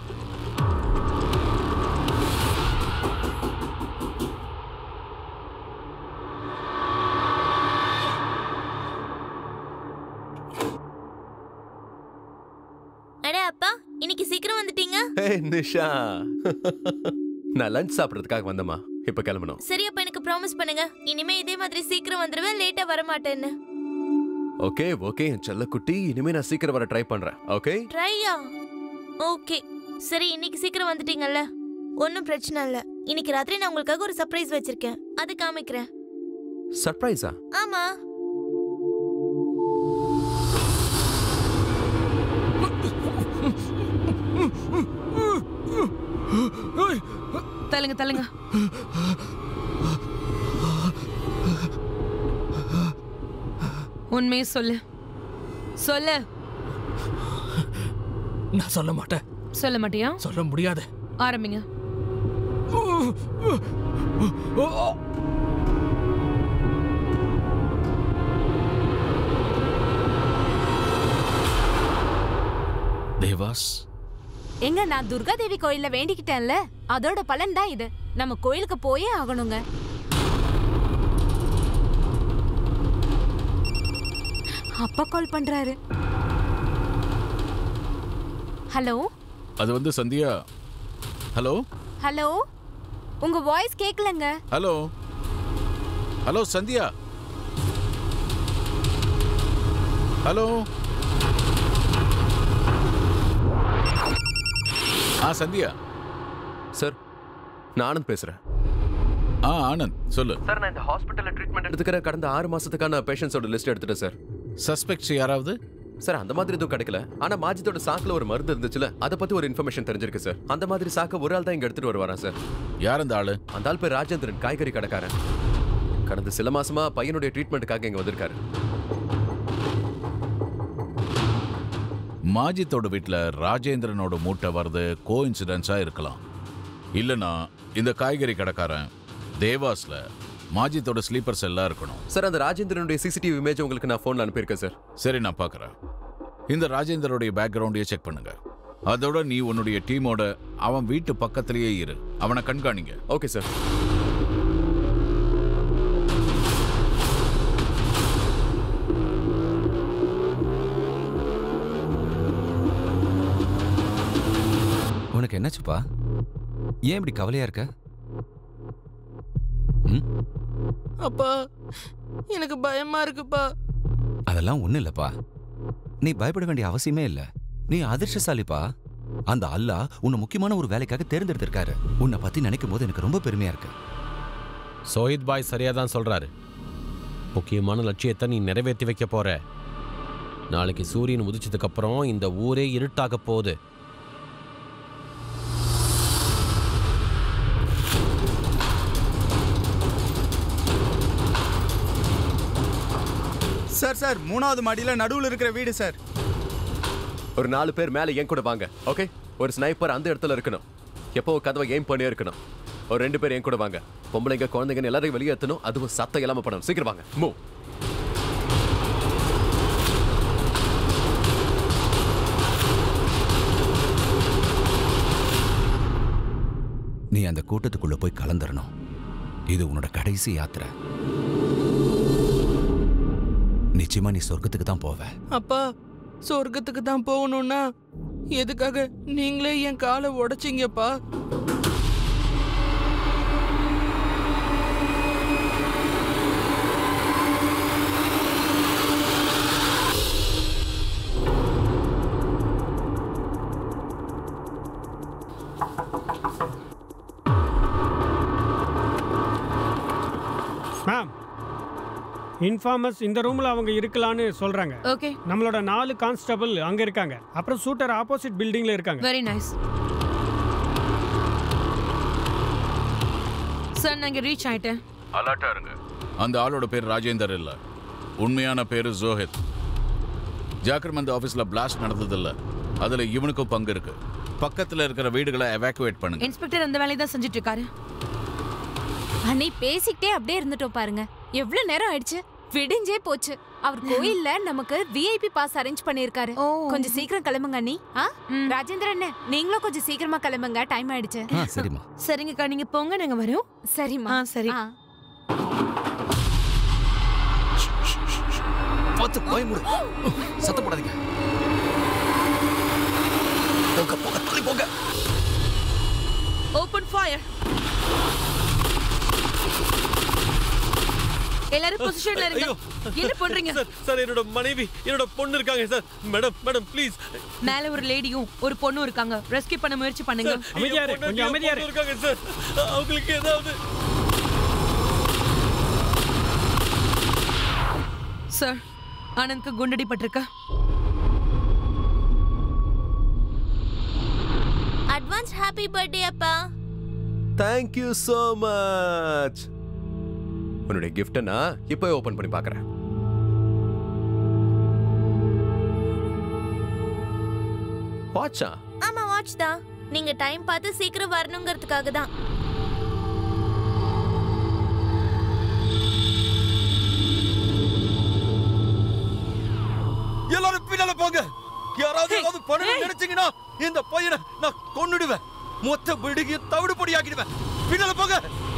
அட அப்பா இன்னைக்கு சீக்கிரம் வந்துட்டீங்க ஹே நிஷா நான் லஞ்ச் சாப்பிட்றதுக்காக வந்தேம்மா இப்போ கிளம்பணும் சரி அப்ப எனக்கு ப்ராமிஸ் பண்ணுங்க இனிமே இதே மாதிரி சீக்கிரம் வந்துருவேன் லேட்டா வர மாட்டேன்னு ஓகே ஓகே என் செல்லக்குட்டி இனிமே நான் சீக்கிரம் வர ட்ரை பண்றேன் ஓகே ட்ரையா ஓகே சரி இன்னைக்கு சீக்கிரம் வந்துட்டீங்கல்ல ஒன்றும் பிரச்சனை இல்லை இன்னைக்கு ராத்திரி நான் உங்களுக்காக ஒரு சர்ப்ரைஸ் வச்சிருக்கேன் அது காமிக்கிறேன் சர்ப்ரைஸா ஆமா தள்ளுங்க தள்ளுங்க உண்மையை சொல்லு சொல்லு நான் சொல்ல மாட்டேன் சொல்ல மாட்டியா சொல்ல முடியாது ஆரம்பிங்க தேவாஸ் எங்க நான் துர்காதேவி கோயில்ல வேண்டிக்கிட்டேன்ல அதோட பலன் தான் இது நம்ம கோயிலுக்கு போயே ஆகணுங்க அப்பா கால் பண்றாரு ஹலோ அது வந்து சந்தியா ஹலோ ஹலோ உங்க வாய்ஸ் கேட்கலங்க ஹலோ ஹலோ சந்தியா ஹலோ ஆ சந்தியா சார் நான் ஆனந்த் பேசுறேன் ஆ ஆனந்த் சொல்லு சார் நான் இந்த ஹாஸ்பிட்டல்ல ட்ரீட்மெண்ட் எடுத்துக்கிற கடந்த ஆறு மாசத்துக்கான பேஷண்ட்ஸோட லிஸ்ட் எடுத்துட்டேன் சார் சஸ்பெக்ட்ஸ் யாராவது சார் அந்த மாதிரி எதுவும் கிடைக்கல ஆனா மாஜித்தோட சாக்குல ஒரு மருந்து இருந்துச்சுல அதை பத்தி ஒரு இன்ஃபர்மேஷன் தெரிஞ்சிருக்கு சார் அந்த மாதிரி சாக்க ஒரு ஆள் தான் இங்க எடுத்துட்டு வருவாராம் சார் யார் அந்த ஆளு அந்த ஆள் பேர் ராஜேந்திரன் காய்கறி கடைக்காரன் கடந்த சில மாசமா பையனுடைய ட்ரீட்மெண்ட்டுக்காக இங்க வந்திருக்காரு மாஜித்தோட வீட்டில் ராஜேந்திரனோட மூட்டை வர்றது கோ இன்சிடென்ஸாக இருக்கலாம் இல்லைனா இந்த காய்கறி கடைக்காரன் தேவாஸ்ல மாஜித்தோட ஸ்லீப்பர் செல்லாக இருக்கணும் சார் அந்த ராஜேந்திரனுடைய சிசிடிவி இமேஜ் உங்களுக்கு நான் ஃபோன்ல அனுப்பியிருக்கேன் சார் சரி நான் பார்க்குறேன் இந்த ராஜேந்திரனுடைய பேக்ரவுண்டையே செக் பண்ணுங்க அதோட நீ உன்னுடைய டீமோட அவன் வீட்டு பக்கத்திலேயே இரு அவனை கண்காணிங்க ஓகே சார் உனக்கு என்னாச்சுப்பா ஏன் இப்படி கவலையா இருக்க ம் அப்பா எனக்கு பயமா இருக்குப்பா அதெல்லாம் ஒன்றும் இல்லைப்பா நீ பயப்பட வேண்டிய அவசியமே இல்லை நீ அதிர்ஷ்டசாலிப்பா அந்த அல்லாஹ் உன்னை முக்கியமான ஒரு வேலைக்காக தேர்ந்தெடுத்திருக்காரு உன்னை பத்தி நினைக்கும் போது எனக்கு ரொம்ப பெருமையா இருக்கு சோஹித் பாய் சரியா தான் சொல்றாரு முக்கியமான லட்சியத்தை நீ நிறைவேற்றி வைக்க போற நாளைக்கு சூரியன் உதிச்சதுக்கு அப்புறம் இந்த ஊரே இருட்டாக போகுது சார் சார் மூணாவது மாடியில நடுவுல இருக்கிற வீடு சார் ஒரு நாலு பேர் மேலே என் கூட வாங்க ஓகே ஒரு ஸ்னைப்பர் அந்த இடத்துல இருக்கணும் எப்போ கதவை எய்ம் பண்ணியே இருக்கணும் ஒரு ரெண்டு பேர் என் கூட வாங்க பொம்பளைங்க குழந்தைங்க எல்லாரையும் வெளியே ஏற்றணும் அதுவும் சத்தம் இல்லாம பண்ணணும் சீக்கிரம் வாங்க மூ நீ அந்த கூட்டத்துக்குள்ள போய் கலந்துடணும் இது உன்னோட கடைசி யாத்திரை நிச்சயமா நீ சொர்க்கத்துக்கு தான் போவ அப்பா சொர்க்கத்துக்கு தான் போகணும்னா எதுக்காக நீங்களே என் காலை உடைச்சிங்கப்பா மேம் இன்ஃபார்மர்ஸ் இந்த ரூமில் அவங்க இருக்கலான்னு சொல்கிறாங்க ஓகே நம்மளோட நாலு கான்ஸ்டபிள் அங்கே இருக்காங்க அப்புறம் சூட்டர் ஆப்போசிட் பில்டிங்கில் இருக்காங்க வெரி நைஸ் சார் நான் இங்கே ரீச் ஆயிட்டேன் அலர்ட்டா இருங்க அந்த ஆளோட பேர் ராஜேந்தர் இல்ல உண்மையான பேரு ஜோஹித் ஜாக்கிரமந்த் ஆபீஸ்ல பிளாஸ்ட் நடந்தது இல்ல அதுல இவனுக்கும் பங்கு இருக்கு பக்கத்துல இருக்கிற வீடுகளை எவாக்குவேட் பண்ணுங்க இன்ஸ்பெக்டர் அந்த வேலையை தான் செஞ்சுட்டு இருக்காரு அண்ணி பேசிக்கிட்டே அப்படியே இருந்துட்டோம் பாருங்க எவ்வளவு நேரம் ஆயிடுச்சு விடிஞ்சே போச்சு அவர் கோயில்ல நமக்கு விஐபி பாஸ் அரேஞ்ச் பண்ணிருக்காரு ஓ. கொஞ்சம் சீக்கிரம் கிளம்புங்க அண்ணி ஆ? ம். ராஜேந்திர அண்ணே நீங்களும் கொஞ்சம் சீக்கிரமா கிளம்புங்க டைம் ஆயிடுச்சு ஆ சரிம்மா சரிங்கக்கா நீங்க போங்க நாங்க வரோம் சரிம்மா ஆ சரி ஆ. பார்த்து போய் மூடு சத்தம் போடாதீங்க போங்க போங்க தள்ளி போங்க ஓபன் ஃபயர் எல்லாரும் பொசிஷன்ல இருங்க என்ன பண்றீங்க சார் சார் என்னோட மனைவி என்னோட பொண்ணு இருக்காங்க சார் மேடம் மேடம் ப்ளீஸ் மேல ஒரு லேடியும் ஒரு பொண்ணும் இருக்காங்க ரெஸ்கியூ பண்ண முயற்சி பண்ணுங்க அமைதியா இரு, கொஞ்சம் அமைதியா இரு. இருக்காங்க சார் அவங்களுக்கு ஏதாவது சார் ஆனந்த்க்கு குண்டடி பட்டிருக்கா அட்வான்ஸ் ஹாப்பி பர்த்டே அப்பா தேங்க்யூ so மச் உன்னுடைய கிஃப்ட்டை நான் இப்போ ஓபன் பண்ணி பார்க்கறேன் வாட்சா ஆமா வாட்ச் தான் நீங்க டைம் பார்த்து சீக்கிரம் வரணுங்கிறதுக்காக தான் எல்லாரும் பின்னால போங்க யாராவது ஏதாவது பண்ணணும்னு நினைச்சீங்கன்னா இந்த பையனை நான் கொன்னுடுவேன் மொத்த பில்டிங்கையும் தவிடு பொடியாக்கிடுவேன் பின்னால போங்க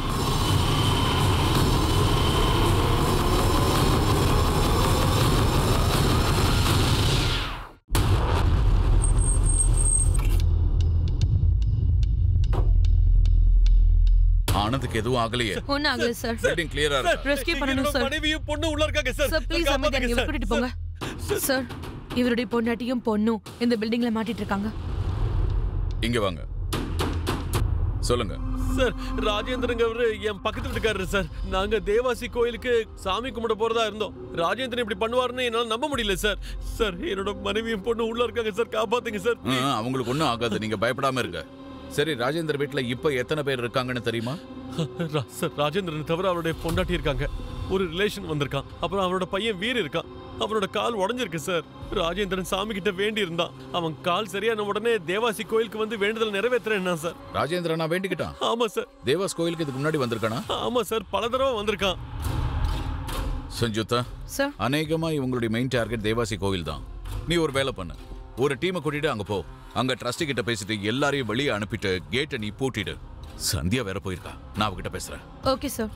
ஆனந்துக்கு எதுவும் ஆகலையே ஒன்னும் ஆகல சார் பில்டிங் கிளியரா இருக்கா ரெஸ்கியூ பண்ணணும் சார் மனைவியும் பொண்ணு உள்ள இருக்காங்க சார் சார் ப்ளீஸ் அமைதியா இருங்க இவரை கூட்டிட்டு போங்க சார் இவருடைய பொண்டாட்டியும் பொண்ணும் இந்த பில்டிங்ல மாட்டிட்டு இருக்காங்க இங்க வாங்க சொல்லுங்க சார் ராஜேந்திரங்க அவரு என் பக்கத்து வீட்டுக்காரரு சார் நாங்க தேவாசி கோயிலுக்கு சாமி கும்பிட போறதா இருந்தோம் ராஜேந்திரன் இப்படி பண்ணுவாருன்னு என்னால நம்ப முடியல சார் சார் என்னோட மனைவியும் பொண்ணு உள்ள இருக்காங்க சார் காப்பாத்துங்க சார் ஆ, அவங்களுக்கு ஒன்றும் ஆகாது நீங்க பயப்படாம இருங்க சரி ராஜேந்தர் வீட்ல இப்ப எத்தனை பேர் இருக்காங்கன்னு தெரியுமா ரா- சார் ராஜேந்திரன் தவிர அவருடைய பொண்டாட்டி இருக்காங்க ஒரு ரிலேஷன் வந்திருக்கான் அப்புறம் அவரோட பையன் வீர் இருக்கான் அவனோட கால் உடஞ்சிருக்கு சார் ராஜேந்திரன் சாமி கிட்ட வேண்டி இருந்தான் அவன் கால் சரியான உடனே தேவாசி கோயிலுக்கு வந்து வேண்டுதல் நிறைவேற்றுறேன்னா சார் ராஜேந்திரனா வேண்டிக்கிட்டான் ஆமா சார் தேவாஸ் கோயிலுக்கு இதுக்கு முன்னாடி வந்திருக்கானா ஆமா சார் பல தடவை வந்திருக்கான் சஞ்சுதா சார் அநேகமா இவங்களுடைய மெயின் டார்கெட் தேவாசி கோயில் தான் நீ ஒரு வேலை பண்ணு ஒரு டீமை கூட்டிட்டு அங்க போ அங்க ட்ரஸ்டி கிட்ட பேசிட்டு எல்லாரையும் வெளியே அனுப்பிட்டு கேட்டை நீ பூட்டிடு சந்தியா வேற போயிருக்கா நான் அவகிட்ட பேசுறேன் ஓகே சார்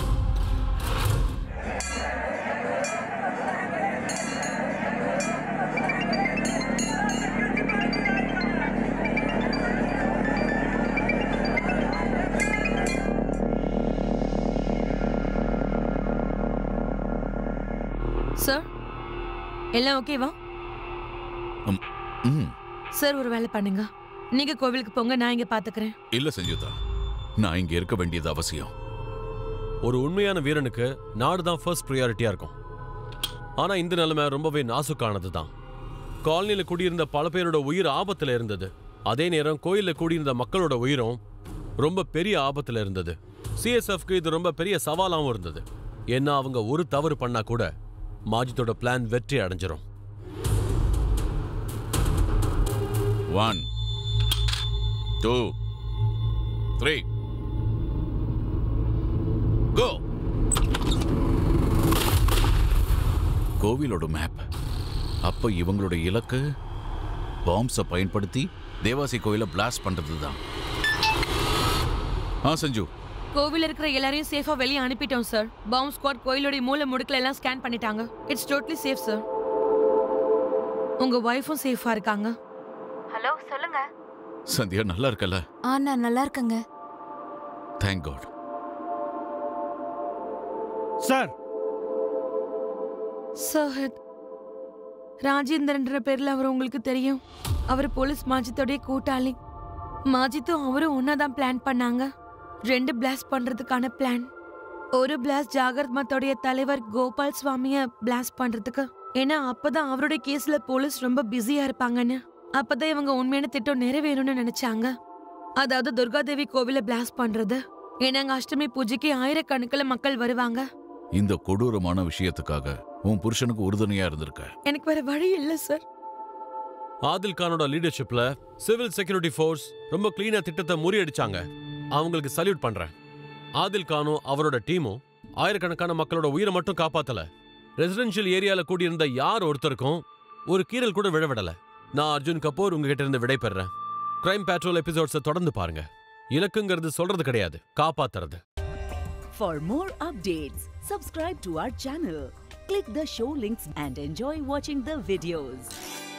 சார் எல்லாம் ஓகேவா ம், ம் சார் ஒரு வேலை பண்ணுங்க நீங்க கோவிலுக்கு போங்க நான் இங்க பாத்துக்கிறேன் இல்ல சஞ்சுதா நான் இங்க இருக்க வேண்டியது அவசியம் ஒரு உண்மையான வீரனுக்கு நாடு தான் ஃபர்ஸ்ட் ப்ரியாரிட்டியா இருக்கும் ஆனா இந்த நிலைமை ரொம்பவே நாசுக்கானது தான் காலனியில் குடியிருந்த பல பேரோட உயிர் ஆபத்துல இருந்தது அதே நேரம் கோயிலில் கூடியிருந்த மக்களோட உயிரும் ரொம்ப பெரிய ஆபத்துல இருந்தது சிஎஸ்எஃப்க்கு இது ரொம்ப பெரிய சவாலாகவும் இருந்தது ஏன்னா அவங்க ஒரு தவறு பண்ணா கூட மாஜித்தோட பிளான் வெற்றி அடைஞ்சிரும் ஒன் டூ த்ரீ கோ கோவிலோட மேப் அப்ப இவங்களோட இலக்கு பாம்ஸை பயன்படுத்தி தேவாசி கோயிலை பிளாஸ்ட் பண்றது தான் ஆ சஞ்சு கோவில்ல இருக்கிற எல்லாரையும் சேஃபா வெளியே அனுப்பிட்டோம் சார் பாம்பு ஸ்குவாட் கோயிலோட மூல முடுக்கல எல்லாம் ஸ்கேன் பண்ணிட்டாங்க இட்ஸ் டோட்டலி சேஃப் சார் உங்க ஒய்ஃபும் சேஃபா இருக்காங்க ஹலோ சொல்லுங்க சந்தியா நல்லா இருக்கல ஆ நான் நல்லா இருக்கேங்க தேங்க் காட் சார் சஹத் ராஜேந்திரன்ற பேர்ல அவர் உங்களுக்கு தெரியும் அவர் போலீஸ் மாஜித்தோடைய கூட்டாளி மாஜித்தும் அவரும் ஒன்னாதான் பிளான் பண்ணாங்க ரெண்டு பிளாஸ்ட் பண்றதுக்கான பிளான் ஒரு பிளாஸ்ட் ஜாகர்த் மத்தோடைய தலைவர் கோபால் சுவாமிய பிளாஸ்ட் பண்றதுக்கு ஏன்னா அப்பதான் அவருடைய கேஸ்ல போலீஸ் ரொம்ப பிஸியா இருப்பாங்கன்னு அப்பதான் இவங்க உண்மையான திட்டம் நிறைவேறும்னு நினைச்சாங்க அதாவது துர்காதேவி கோவில பிளாஸ்ட் பண்றது ஏன்னா அங்க அஷ்டமி பூஜைக்கு ஆயிரக்கணக்கில் மக்கள் வருவாங்க இந்த கொடூரமான விஷயத்துக்காக உன் புருஷனுக்கு உறுதுணையா இருந்திருக்க எனக்கு வேற வழி இல்ல சார் ஆதில் கானோட லீடர்ஷிப்ல சிவில் செக்யூரிட்டி ஃபோர்ஸ் ரொம்ப கிளீனா திட்டத்தை முறியடிச்சாங்க அவங்களுக்கு சல்யூட் பண்றேன் ஆதில் கானும் அவரோட டீமும் ஆயிரக்கணக்கான மக்களோட உயிரை மட்டும் காப்பாத்தல ரெசிடென்ஷியல் ஏரியால கூடியிருந்த யார் ஒருத்தருக்கும் ஒரு கீறல் கூட விழவிடல நான் அர்ஜுன் கபூர் உங்ககிட்ட இருந்து விடை பெறேன் கிரைம் பேட்ரோல் எபிசோட்ஸை தொடர்ந்து பாருங்க இலக்குங்கிறது சொல்றது கிடையாது காப்பாத்துறது For more updates, subscribe to our channel, click the show links and enjoy watching the videos.